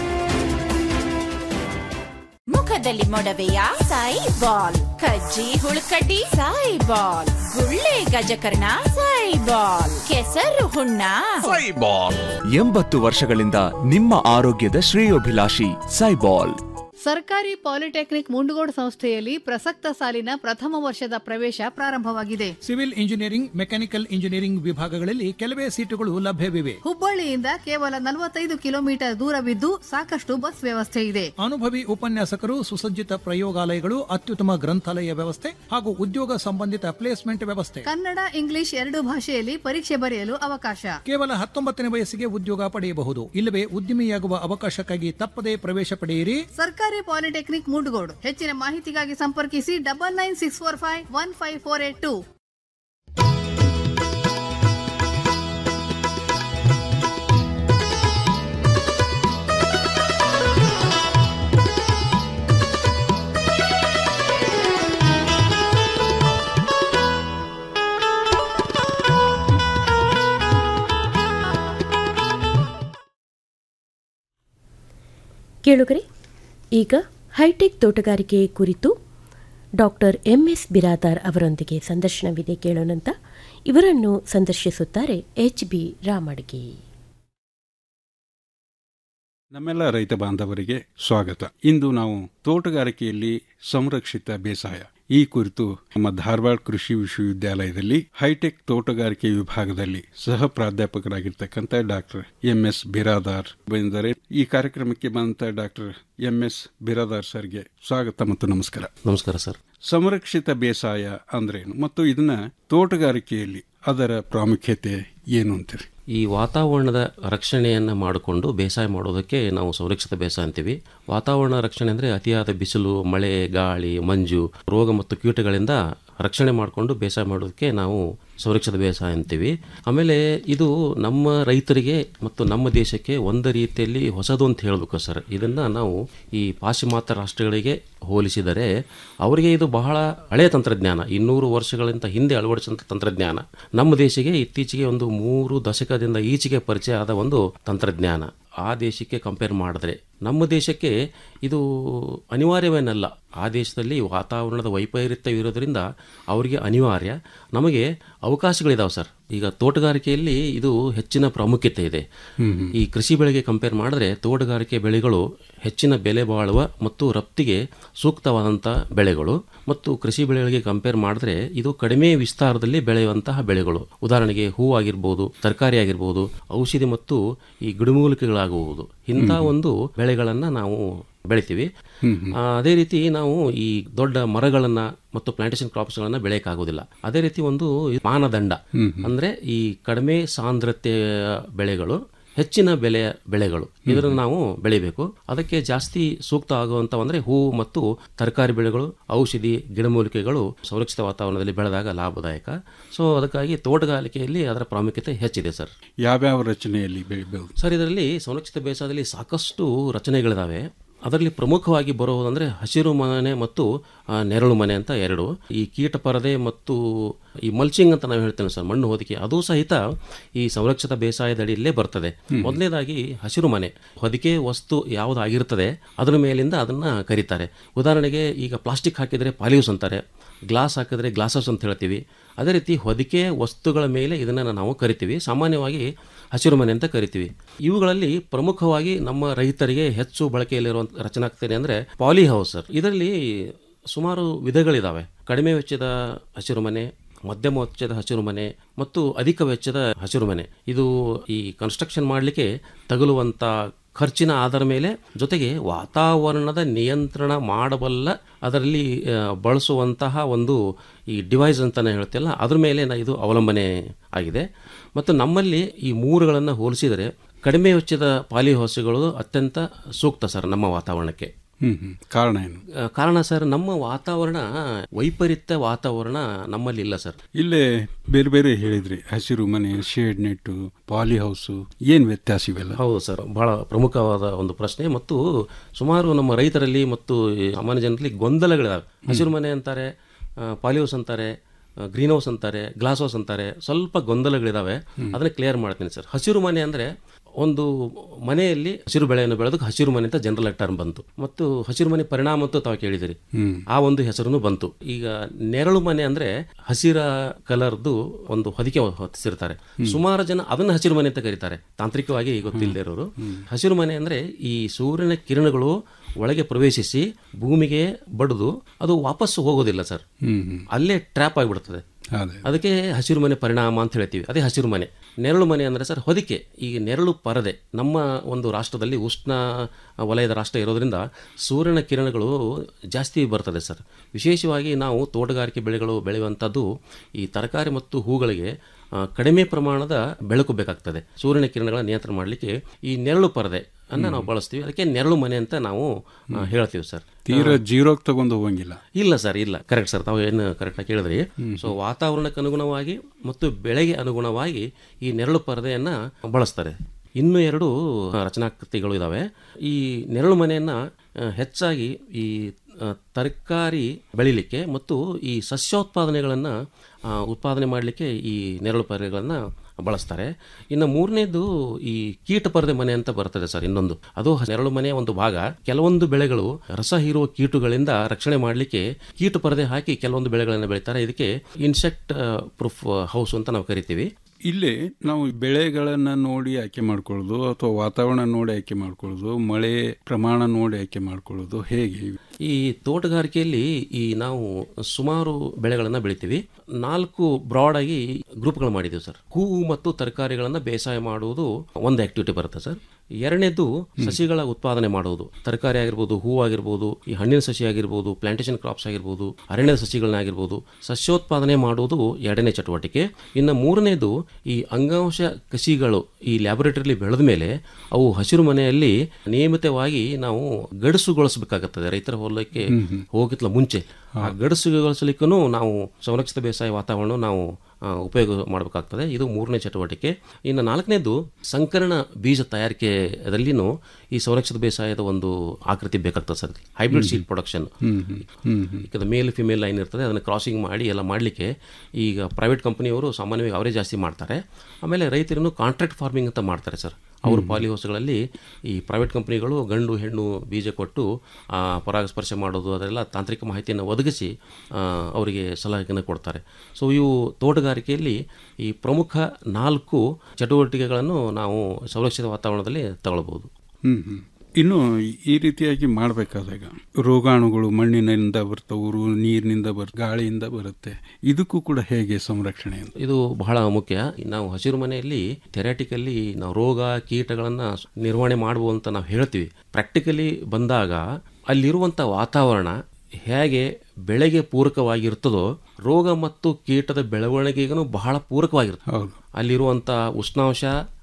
ಮುಖದಲ್ಲಿ ಮೊಡವೆಯ ಸಾಯಿ ಬಾಲ್ ಕಜ್ಜಿ ಹುಳುಕಡ್ಡಿ ಸಾಯಿ ಬಾಲ್ ಗುಳ್ಳೆ ಗಜಕರ್ಣ ಸಾಯಿ ಬಾಲ್ ಕೆಸರು ಹುಣ್ಣ ಎಂಬತ್ತು ವರ್ಷಗಳಿಂದ ನಿಮ್ಮ ಆರೋಗ್ಯದ ಶ್ರೇಯೋಭಿಲಾಷಿ ಸೈಬಾಲ್ ಸರ್ಕಾರಿ ಪಾಲಿಟೆಕ್ನಿಕ್ ಮುಂಡಗೋಡ್ ಸಂಸ್ಥೆಯಲ್ಲಿ ಪ್ರಸಕ್ತ ಸಾಲಿನ ಪ್ರಥಮ ವರ್ಷದ ಪ್ರವೇಶ ಪ್ರಾರಂಭವಾಗಿದೆ ಸಿವಿಲ್ ಇಂಜಿನಿಯರಿಂಗ್ ಮೆಕ್ಯಾನಿಕಲ್ ಇಂಜಿನಿಯರಿಂಗ್ ವಿಭಾಗಗಳಲ್ಲಿ ಕೆಲವೇ ಸೀಟುಗಳು ಲಭ್ಯವಿವೆ ಹುಬ್ಬಳ್ಳಿಯಿಂದ ಕೇವಲ ನಲವತ್ತೈದು ಕಿಲೋಮೀಟರ್ ದೂರವಿದ್ದು ಸಾಕಷ್ಟು ಬಸ್ ವ್ಯವಸ್ಥೆ ಇದೆ ಅನುಭವಿ ಉಪನ್ಯಾಸಕರು ಸುಸಜ್ಜಿತ ಪ್ರಯೋಗಾಲಯಗಳು ಅತ್ಯುತ್ತಮ ಗ್ರಂಥಾಲಯ ವ್ಯವಸ್ಥೆ ಹಾಗೂ ಉದ್ಯೋಗ ಸಂಬಂಧಿತ ಪ್ಲೇಸ್ಮೆಂಟ್ ವ್ಯವಸ್ಥೆ ಕನ್ನಡ ಇಂಗ್ಲಿಷ್ ಎರಡು ಭಾಷೆಯಲ್ಲಿ ಪರೀಕ್ಷೆ ಬರೆಯಲು ಅವಕಾಶ ಕೇವಲ ಹತ್ತೊಂಬತ್ತನೇ ವಯಸ್ಸಿಗೆ ಉದ್ಯೋಗ ಪಡೆಯಬಹುದು ಇಲ್ಲವೇ ಉದ್ಯಮಿಯಾಗುವ ಅವಕಾಶಕ್ಕಾಗಿ ತಪ್ಪದೇ ಪ್ರವೇಶ ಪಡೆಯಿರಿ ಸರ್ಕಾರಿ ಪಾಲಿಟೆಕ್ನಿಕ್ ಮುಂಡಗೋಡ್ ಹೆಚ್ಚಿನ ಮಾಹಿತಿಗಾಗಿ ಸಂಪರ್ಕಿಸಿ double nine six four five one five four eight two ಕೇಳುಗರೆ ಈಗ ಹೈಟೆಕ್ ತೋಟಗಾರಿಕೆ ಕುರಿತು ಡಾಕ್ಟರ್ ಎಂಎಸ್ ಬಿರಾದಾರ್ ಅವರೊಂದಿಗೆ ಸಂದರ್ಶನವಿದೆ ಕೇಳೋಣಂತ ಇವರನ್ನು ಸಂದರ್ಶಿಸುತ್ತಾರೆ ಎಚ್ ಬಿ ರಾಮಡ್ಗಿ ನಮ್ಮೆಲ್ಲ ರೈತ ಬಾಂಧವರಿಗೆ ಸ್ವಾಗತ ಇಂದು ನಾವು ತೋಟಗಾರಿಕೆಯಲ್ಲಿ ಸಂರಕ್ಷಿತ ಬೇಸಾಯ ಈ ಕುರಿತು ನಮ್ಮ ಧಾರವಾಡ ಕೃಷಿ ವಿಶ್ವವಿದ್ಯಾಲಯದಲ್ಲಿ ಹೈಟೆಕ್ ತೋಟಗಾರಿಕೆ ವಿಭಾಗದಲ್ಲಿ ಸಹ ಪ್ರಾಧ್ಯಾಪಕರಾಗಿರ್ತಕ್ಕಂಥ ಡಾಕ್ಟರ್ ಎಂ ಎಸ್ ಬಿರಾದಾರ್ ಬಂದಿದ್ದಾರೆ ಈ ಕಾರ್ಯಕ್ರಮಕ್ಕೆ ಬಂದಂತ ಡಾಕ್ಟರ್ ಎಂ ಎಸ್ ಬಿರಾದಾರ್ ಸರ್ಗೆ ಸ್ವಾಗತ ಮತ್ತು ನಮಸ್ಕಾರ ನಮಸ್ಕಾರ ಸರ್ ಸಂರಕ್ಷಿತ ಬೇಸಾಯ ಅಂದ್ರೇನು ಮತ್ತು ಇದನ್ನ ತೋಟಗಾರಿಕೆಯಲ್ಲಿ ಅದರ ಪ್ರಾಮುಖ್ಯತೆ ಏನು ಅಂತೀರಿ ಈ ವಾತಾವರಣದ ರಕ್ಷಣೆಯನ್ನು ಮಾಡಿಕೊಂಡು ಬೇಸಾಯ ಮಾಡೋದಕ್ಕೆ ನಾವು ಸಂರಕ್ಷಿತ ಬೇಸಾಯ ಅಂತೀವಿ ವಾತಾವರಣ ರಕ್ಷಣೆ ಅಂದರೆ ಅತಿಯಾದ ಬಿಸಿಲು ಮಳೆ ಗಾಳಿ ಮಂಜು ರೋಗ ಮತ್ತು ಕೀಟಗಳಿಂದ ರಕ್ಷಣೆ ಮಾಡಿಕೊಂಡು ಬೇಸಾಯ ಮಾಡೋದಕ್ಕೆ ನಾವು ಸಂರಕ್ಷಿತ ಬೇಸಾಯ ಅಂತೀವಿ ಆಮೇಲೆ ಇದು ನಮ್ಮ ರೈತರಿಗೆ ಮತ್ತು ನಮ್ಮ ದೇಶಕ್ಕೆ ಒಂದು ರೀತಿಯಲ್ಲಿ ಹೊಸದು ಅಂತ ಹೇಳಬೇಕು ಸರ್ ಇದನ್ನು ನಾವು ಈ ಪಾಶ್ಚಿಮಾತ್ಯ ರಾಷ್ಟ್ರಗಳಿಗೆ ಹೋಲಿಸಿದರೆ ಅವರಿಗೆ ಇದು ಬಹಳ ಹಳೆಯ ತಂತ್ರಜ್ಞಾನ ಇನ್ನೂರು ವರ್ಷಗಳಿಂದ ಹಿಂದೆ ಅಳವಡಿಸಿದಂಥ ತಂತ್ರಜ್ಞಾನ ನಮ್ಮ ದೇಶಕ್ಕೆ ಇತ್ತೀಚೆಗೆ ಒಂದು ಮೂರು ದಶಕದಿಂದ ಈಚೆಗೆ ಪರಿಚಯ ಆದ ಒಂದು ತಂತ್ರಜ್ಞಾನ ಆ ದೇಶಕ್ಕೆ ಕಂಪೇರ್ ಮಾಡಿದ್ರೆ ನಮ್ಮ ದೇಶಕ್ಕೆ ಇದು ಅನಿವಾರ್ಯವೇನಲ್ಲ ಆ ದೇಶದಲ್ಲಿ ವಾತಾವರಣದ ವೈಪರೀತ್ಯ ಇರೋದ್ರಿಂದ ಅವರಿಗೆ ಅನಿವಾರ್ಯ ನಮಗೆ ಅವಕಾಶಗಳಿದಾವೆ ಸರ್ ಈಗ ತೋಟಗಾರಿಕೆಯಲ್ಲಿ ಇದು ಹೆಚ್ಚಿನ ಪ್ರಾಮುಖ್ಯತೆ ಇದೆ ಈ ಕೃಷಿ ಬೆಳೆಗೆ ಕಂಪೇರ್ ಮಾಡಿದ್ರೆ ತೋಟಗಾರಿಕೆ ಬೆಳೆಗಳು ಹೆಚ್ಚಿನ ಬೆಲೆ ಬಾಳುವ ಮತ್ತು ರಫ್ತಿಗೆ ಸೂಕ್ತವಾದಂಥ ಬೆಳೆಗಳು ಮತ್ತು ಕೃಷಿ ಬೆಳೆಗಳಿಗೆ ಕಂಪೇರ್ ಮಾಡಿದ್ರೆ ಇದು ಕಡಿಮೆ ವಿಸ್ತಾರದಲ್ಲಿ ಬೆಳೆಯುವಂತಹ ಬೆಳೆಗಳು ಉದಾಹರಣೆಗೆ ಹೂ ಆಗಿರ್ಬೋದು ತರಕಾರಿ ಆಗಿರ್ಬೋದು ಔಷಧಿ ಮತ್ತು ಈ ಗಿಡಮೂಲಿಕೆಗಳಾಗಬಹುದು ಇಂಥ ಒಂದು ಬೆಳೆಗಳನ್ನು ನಾವು ಬೆಳಿತೀವಿ ಆ, ಅದೇ ರೀತಿ ನಾವು ಈ ದೊಡ್ಡ ಮರಗಳನ್ನ ಮತ್ತು ಪ್ಲಾಂಟೇಶನ್ ಕ್ರಾಪ್ಸ್ಗಳನ್ನ ಬೆಳೆಯಕ್ಕಾಗೋದಿಲ್ಲ ಅದೇ ರೀತಿ ಒಂದು ಮಾನದಂಡ ಅಂದ್ರೆ ಈ ಕಡಿಮೆ ಸಾಂದ್ರತೆಯ ಬೆಳೆಗಳು ಹೆಚ್ಚಿನ ಬೆಲೆಯ ಬೆಳೆಗಳು ಇದನ್ನು ನಾವು ಬೆಳಿಬೇಕು ಅದಕ್ಕೆ ಜಾಸ್ತಿ ಸೂಕ್ತ ಆಗುವಂತ ಅಂದ್ರೆ ಹೂವು ಮತ್ತು ತರಕಾರಿ ಬೆಳೆಗಳು ಔಷಧಿ ಗಿಡಮೂಲಿಕೆಗಳು ಸಂರಕ್ಷಿತ ವಾತಾವರಣದಲ್ಲಿ ಬೆಳೆದಾಗ ಲಾಭದಾಯಕ ಸೊ ಅದಕ್ಕಾಗಿ ತೋಟಗಾರಿಕೆಯಲ್ಲಿ ಅದರ ಪ್ರಾಮುಖ್ಯತೆ ಹೆಚ್ಚಿದೆ ಸರ್ ಯಾವ್ಯಾವ ರಚನೆಯಲ್ಲಿ ಬೆಳಿಬಹುದು ಸರ್ ಇದರಲ್ಲಿ ಸಂರಕ್ಷಿತ ಬೇಸಾಯದಲ್ಲಿ ಸಾಕಷ್ಟು ರಚನೆಗಳಿದಾವೆ ಅದರಲ್ಲಿ ಪ್ರಮುಖವಾಗಿ ಬರುವುದಂದ್ರೆ ಹಸಿರು ಮನೆ ಮತ್ತು ಆ, ನೆರಳು ಮನೆ ಅಂತ ಎರಡು ಈ ಕೀಟ ಪರದೆ ಮತ್ತು ಈ ಮಲ್ಚಿಂಗ್ ಅಂತ ನಾವು ಹೇಳ್ತೇವೆ ಸರ್ ಮಣ್ಣು ಹೊದಿಕೆ ಅದು ಸಹಿತ ಈ ಸಂರಕ್ಷಿತ ಬೇಸಾಯದ ಅಡಿಯಲ್ಲೇ ಬರ್ತದೆ ಮೊದಲನೇದಾಗಿ ಹಸಿರು ಮನೆ ಹೊದಿಕೆ ವಸ್ತು ಯಾವುದಾಗಿರ್ತದೆ ಅದರ ಮೇಲಿಂದ ಅದನ್ನ ಕರೀತಾರೆ ಉದಾಹರಣೆಗೆ ಈಗ ಪ್ಲಾಸ್ಟಿಕ್ ಹಾಕಿದರೆ ಪಾಲಿಯೂಸ್ ಅಂತಾರೆ ಗ್ಲಾಸ್ ಹಾಕಿದ್ರೆ ಗ್ಲಾಸಸ್ ಅಂತ ಹೇಳ್ತೀವಿ ಅದೇ ರೀತಿ ಹೊದಿಕೆ ವಸ್ತುಗಳ ಮೇಲೆ ಇದನ್ನು ನಾವು ಕರಿತೀವಿ ಸಾಮಾನ್ಯವಾಗಿ ಹಸಿರು ಮನೆ ಅಂತ ಕರಿತೀವಿ ಇವುಗಳಲ್ಲಿ ಪ್ರಮುಖವಾಗಿ ನಮ್ಮ ರೈತರಿಗೆ ಹೆಚ್ಚು ಬಳಕೆಯಲ್ಲಿರುವಂಥ ರಚನೆ ಆಗ್ತೇನೆ ಅಂದರೆ ಪಾಲಿ ಹೌಸ್ ಸರ್ ಇದರಲ್ಲಿ ಸುಮಾರು ವಿಧಗಳಿದ್ದಾವೆ ಕಡಿಮೆ ವೆಚ್ಚದ ಹಸಿರು ಮನೆ ಮಧ್ಯಮ ವೆಚ್ಚದ ಹಸಿರು ಮನೆ ಮತ್ತು ಅಧಿಕ ವೆಚ್ಚದ ಹಸಿರು ಮನೆ ಇದು ಈ ಕನ್ಸ್ಟ್ರಕ್ಷನ್ ಮಾಡಲಿಕ್ಕೆ ತಗುಲುವಂಥ ಖರ್ಚಿನ ಆಧಾರ ಮೇಲೆ ಜೊತೆಗೆ ವಾತಾವರಣದ ನಿಯಂತ್ರಣ ಮಾಡಬಲ್ಲ ಅದರಲ್ಲಿ ಆ, ಬಳಸುವಂತಹ ಒಂದು ಈ ಡಿವೈಸ್ ಅಂತಾನೆ ಹೇಳ್ತಿಲ್ಲ ಅದ್ರ ಮೇಲೆ ನ- ಇದು ಅವಲಂಬನೆ ಆಗಿದೆ ಮತ್ತು ನಮ್ಮಲ್ಲಿ ಈ ಮೂರುಗಳನ್ನು ಹೋಲಿಸಿದರೆ ಕಡಿಮೆ ವೆಚ್ಚದ ಪಾಲಿ ಹೌಸ್ಗಳು ಅತ್ಯಂತ ಸೂಕ್ತ ಸರ್ ನಮ್ಮ ವಾತಾವರಣಕ್ಕೆ ಹ್ಮ್ ಹ್ಮ್ ಕಾರಣ ಏನು ಆ, ಕಾರಣ ಸರ್ ನಮ್ಮ ವಾತಾವರಣ ವೈಪರೀತ್ಯ ವಾತಾವರಣ ನಮ್ಮಲ್ಲಿ ಇಲ್ಲ ಸರ್ ಇಲ್ಲೇ ಬೇರೆ ಬೇರೆ ಹೇಳಿದ್ರಿ ಹಸಿರು ಮನೆ ಶೇಡ್ ನೆಟ್ಟು ಪಾಲಿ ಹೌಸು ಏನ್ ವ್ಯತ್ಯಾಸ ಇವೆಲ್ಲ ಹೌದು ಸರ್ ಬಹಳ ಪ್ರಮುಖವಾದ ಒಂದು ಪ್ರಶ್ನೆ ಮತ್ತು ಸುಮಾರು ನಮ್ಮ ರೈತರಲ್ಲಿ ಮತ್ತು ಈ ಸಾಮಾನ್ಯ ಜನರಲ್ಲಿ ಗೊಂದಲಗಳಿದಾವೆ ಹಸಿರು ಮನೆ ಅಂತಾರೆ ಪಾಲಿ ಹೌಸ್ ಅಂತಾರೆ ಗ್ರೀನ್ ಹೌಸ್ ಅಂತಾರೆ ಗ್ಲಾಸ್ ಹೌಸ್ ಅಂತಾರೆ ಸ್ವಲ್ಪ ಗೊಂದಲಗಳಿದಾವೆ ಅದನ್ನ ಕ್ಲಿಯರ್ ಮಾಡ್ತೀನಿ ಸರ್ ಹಸಿರು ಮನೆ ಅಂದ್ರೆ ಒಂದು ಮನೆಯಲ್ಲಿ ಹಸಿರು ಬೆಳೆಯನ್ನು ಬೆಳೆದಕ್ಕೆ ಹಸಿರು ಮನೆ ಅಂತ ಜನರಲ್ ಟರ್ಮ್ ಬಂತು ಮತ್ತು ಹಸಿರು ಮನೆ ಪರಿಣಾಮ ಅಂತ ತಾವು ಕೇಳಿದಿರಿ ಹ್ಮ್ ಆ ಒಂದು ಹೆಸರು ಬಂತು ಈಗ ನೆರಳು ಮನೆ ಅಂದ್ರೆ ಹಸಿರ ಕಲರ್ದು ಒಂದು ಹೊದಿಕೆ ಹೊತ್ತಿಸಿರ್ತಾರೆ ಸುಮಾರು ಜನ ಅದನ್ನ ಹಸಿರು ಮನೆ ಅಂತ ಕರೀತಾರೆ ತಾಂತ್ರಿಕವಾಗಿ ಗೊತ್ತಿಲ್ಲದೆ ಇರೋರು ಹಸಿರು ಮನೆ ಅಂದ್ರೆ ಈ ಸೂರ್ಯನ ಕಿರಣಗಳು ಒಳಗೆ ಪ್ರವೇಶಿಸಿ ಭೂಮಿಗೆ ಬಡಿದು ಅದು ವಾಪಸ್ ಹೋಗೋದಿಲ್ಲ ಸರ್ ಹ್ಮ್ ಹ್ಮ್ ಅಲ್ಲೇ ಟ್ರ್ಯಾಪ್ ಆಗಿಬಿಡ್ತದೆ ಅದೇ ಅದಕ್ಕೆ ಹಸಿರು ಮನೆ ಪರಿಣಾಮ ಅಂತ ಹೇಳ್ತೀವಿ ಅದೇ ಹಸಿರು ಮನೆ ನೆರಳು ಮನೆ ಅಂದರೆ ಸರ್ ಹೊದಿಕೆ ಈ ನೆರಳು ಪರದೆ ನಮ್ಮ ಒಂದು ರಾಷ್ಟ್ರದಲ್ಲಿ ಉಷ್ಣ ವಲಯದ ರಾಷ್ಟ್ರ ಇರೋದ್ರಿಂದ ಸೂರ್ಯನ ಕಿರಣಗಳು ಜಾಸ್ತಿ ಬರ್ತದೆ ಸರ್ ವಿಶೇಷವಾಗಿ ನಾವು ತೋಟಗಾರಿಕೆ ಬೆಳೆಗಳು ಬೆಳೆಯುವಂಥದ್ದು ಈ ತರಕಾರಿ ಮತ್ತು ಹೂಗಳಿಗೆ ಆ, ಕಡಿಮೆ ಪ್ರಮಾಣದ ಬೆಳಕು ಬೇಕಾಗ್ತದೆ ಸೂರ್ಯನ ಕಿರಣಗಳ ನಿಯಂತ್ರಣ ಮಾಡಲಿಕ್ಕೆ ಈ ನೆರಳು ಪರದೆ ಅನ್ನ ನಾವು ಬಳಸ್ತೀವಿ ಅದಕ್ಕೆ ನೆರಳು ಮನೆ ಅಂತ ನಾವು ಆ, ಹೇಳ್ತೀವಿ ಸರ್ ತೀರಾ ಜೀರೋಗ್ ತಗೊಂಡು ಹೋಗಂಗಿಲ್ಲ ಇಲ್ಲ ಸರ್ ಇಲ್ಲ ಕರೆಕ್ಟ್ ಸರ್ ತಾವು ಏನು ಕರೆಕ್ಟಾಗಿ ಕೇಳಿದ್ರಿ ಸೊ ವಾತಾವರಣಕ್ಕೆ ಅನುಗುಣವಾಗಿ ಮತ್ತು ಬೆಳೆಗೆ ಅನುಗುಣವಾಗಿ ಈ ನೆರಳು ಪರದೆಯನ್ನು ಬಳಸ್ತಾರೆ ಇನ್ನು ಎರಡು ರಚನಾಕೃತಿಗಳು ಇದ್ದಾವೆ ಈ ನೆರಳು ಮನೆಯನ್ನು ಹೆಚ್ಚಾಗಿ ಈ ಆ, ತರಕಾರಿ ಬೆಳಿಲಿಕ್ಕೆ ಮತ್ತು ಈ ಸಸ್ಯೋತ್ಪಾದನೆಗಳನ್ನು ಆ, ಉತ್ಪಾದನೆ ಮಾಡಲಿಕ್ಕೆ ಈ ನೆರಳು ಪರದೆಗಳನ್ನು ಬಳಸ್ತಾರೆ ಇನ್ನು ಮೂರನೇದು ಈ ಕೀಟ ಪರದೆ ಮನೆ ಅಂತ ಬರ್ತದೆ ಸರ್ ಇನ್ನೊಂದು ಅದು ನೆರಳು ಮನೆಯ ಒಂದು ಭಾಗ ಕೆಲವೊಂದು ಬೆಳೆಗಳು ರಸ ಹೀರುವ ಕೀಟಗಳಿಂದ ರಕ್ಷಣೆ ಮಾಡಲಿಕ್ಕೆ ಕೀಟ ಪರದೆ ಹಾಕಿ ಕೆಲವೊಂದು ಬೆಳೆಗಳನ್ನು ಬೆಳೀತಾರೆ ಇದಕ್ಕೆ ಇನ್ಸೆಕ್ಟ್ ಪ್ರೂಫ್ ಹೌಸ್ ಅಂತ ನಾವು ಕರಿತೀವಿ ಇಲ್ಲಿ ನಾವು ಬೆಳೆಗಳನ್ನ ನೋಡಿ ಆಯ್ಕೆ ಮಾಡ್ಕೊಳ್ಳೋದು ಅಥವಾ ವಾತಾವರಣ ನೋಡಿ ಆಯ್ಕೆ ಮಾಡ್ಕೊಳ್ಳೋದು ಮಳೆ ಪ್ರಮಾಣ ನೋಡಿ ಆಯ್ಕೆ ಮಾಡ್ಕೊಳ್ಳೋದು ಹೇಗೆ ಈ ತೋಟಗಾರಿಕೆಯಲ್ಲಿ ಈ ನಾವು ಸುಮಾರು ಬೆಳೆಗಳನ್ನು ಬೆಳಿತೀವಿ ನಾಲ್ಕು ಬ್ರಾಡ್ ಆಗಿ ಗ್ರೂಪ್ಗಳು ಮಾಡಿದ್ದೀವಿ ಸರ್ ಹೂವು ಮತ್ತು ತರಕಾರಿಗಳನ್ನು ಬೇಸಾಯ ಮಾಡುವುದು ಒಂದು ಆಕ್ಟಿವಿಟಿ ಬರುತ್ತೆ ಸರ್ ಎರಡನೇದು ಸಸಿಗಳ ಉತ್ಪಾದನೆ ಮಾಡುವುದು ತರಕಾರಿ ಆಗಿರ್ಬೋದು ಹೂವು ಆಗಿರ್ಬೋದು ಈ ಹಣ್ಣಿನ ಸಸಿ ಆಗಿರ್ಬೋದು ಪ್ಲಾಂಟೇಶನ್ ಕ್ರಾಪ್ಸ್ ಆಗಿರ್ಬೋದು ಅರಣ್ಯದ ಸಸಿಗಳನ್ನಾಗಿರ್ಬೋದು ಸಸ್ಯೋತ್ಪಾದನೆ ಮಾಡುವುದು ಎರಡನೇ ಚಟುವಟಿಕೆ ಇನ್ನು ಮೂರನೇದು ಈ ಅಂಗಾಂಶ ಕಸಿಗಳು ಈ ಲ್ಯಾಬೊರೇಟರಿಲಿ ಬೆಳೆದ ಮೇಲೆ ಅವು ಹಸಿರು ಮನೆಯಲ್ಲಿ ನಿಯಮಿತವಾಗಿ ನಾವು ಗಡಸುಗೊಳಿಸಬೇಕಾಗುತ್ತದೆ ರೈತರ ಹೊಲಕ್ಕೆ ಹೋಗಿತ್ಲ ಮುಂಚೆ ಆ ಗಡಸುಗೊಳಿಸಲಿಕ್ಕೂ ನಾವು ಸಂರಕ್ಷಿತ ಬೇಸಾಯ ವಾತಾವರಣ ನಾವು ಆ, ಉಪಯೋಗ ಮಾಡಬೇಕಾಗ್ತದೆ ಇದು ಮೂರನೇ ಚಟುವಟಿಕೆ ಇನ್ನು ನಾಲ್ಕನೇದು ಸಂಕರಣ ಬೀಜ ತಯಾರಿಕೆಯಲ್ಲಿನೂ ಈ ಸಂರಕ್ಷಿತ ಬೇಸಾಯದ ಒಂದು ಆಕೃತಿ ಬೇಕಾಗ್ತದೆ sir hybrid seed production hmm hmm hmm hmm ಈಗ ಮೇಲ್ ಫಿಮೇಲ್ ಲೈನ್ ಇರ್ತದೆ ಅದನ್ನು ಕ್ರಾಸಿಂಗ್ ಮಾಡಿ ಎಲ್ಲ ಮಾಡಲಿಕ್ಕೆ ಈಗ ಪ್ರೈವೇಟ್ ಕಂಪನಿಯವರು ಸಾಮಾನ್ಯವಾಗಿ ಅವರೇ ಜಾಸ್ತಿ ಮಾಡ್ತಾರೆ ಆಮೇಲೆ ರೈತರನ್ನು ಕಾಂಟ್ರಾಕ್ಟ್ ಫಾರ್ಮಿಂಗ್ ಅಂತ ಮಾಡ್ತಾರೆ ಸರ್ ಅವ್ರ ಪಾಲಿ ಹೌಸ್ಗಳಲ್ಲಿ ಈ ಪ್ರೈವೇಟ್ ಕಂಪನಿಗಳು ಗಂಡು ಹೆಣ್ಣು ಬೀಜ ಕೊಟ್ಟು ಆ, ಪರಾಗಸ್ಪರ್ಶ ಮಾಡೋದು ಅದೆಲ್ಲ ತಾಂತ್ರಿಕ ಮಾಹಿತಿಯನ್ನು ಒದಗಿಸಿ ಆ, ಅವರಿಗೆ ಸಲಹೆಯನ್ನು ಕೊಡ್ತಾರೆ ಸೊ ಇವು ತೋಟಗಾರಿಕೆಯಲ್ಲಿ ಈ ಪ್ರಮುಖ ನಾಲ್ಕು ಚಟುವಟಿಕೆಗಳನ್ನು ನಾವು ಸಂರಕ್ಷಿತ ವಾತಾವರಣದಲ್ಲಿ ತಗೊಳ್ಬೋದು ಹ್ಮ್ ಹ್ಮ್ ಇನ್ನು ಈ ರೀತಿಯಾಗಿ ಮಾಡಬೇಕಾದಾಗ ರೋಗಾಣುಗಳು ಮಣ್ಣಿನಿಂದ ಬರ್ತವು ನೀರಿನಿಂದ ಬರ್ ಗಾಳಿಯಿಂದ ಬರುತ್ತೆ ಇದಕ್ಕೂ ಕೂಡ ಹೇಗೆ ಸಂರಕ್ಷಣೆ ಅಂತ ಇದು ಬಹಳ ಮುಖ್ಯ ನಾವು ಹಸಿರು ಮನೆಯಲ್ಲಿ ಥೆರಾಟಿಕಲ್ಲಿ ನಾವು ರೋಗ ಕೀಟಗಳನ್ನು ನಿರ್ವಹಣೆ ಮಾಡ್ಬೋದು ಅಂತ ನಾವು ಹೇಳ್ತೀವಿ ಪ್ರಾಕ್ಟಿಕಲಿ ಬಂದಾಗ ಅಲ್ಲಿರುವಂಥ ವಾತಾವರಣ ಹೇಗೆ ಬೆಳೆಗೆ ಪೂರಕವಾಗಿರ್ತದೋ ರೋಗ ಮತ್ತು ಕೀಟದ ಬೆಳವಣಿಗೆಗೂ ಬಹಳ ಪೂರಕವಾಗಿರುತ್ತೆ ಹೌದು ಅಲ್ಲಿರುವಂಥ ಉಷ್ಣಾಂಶ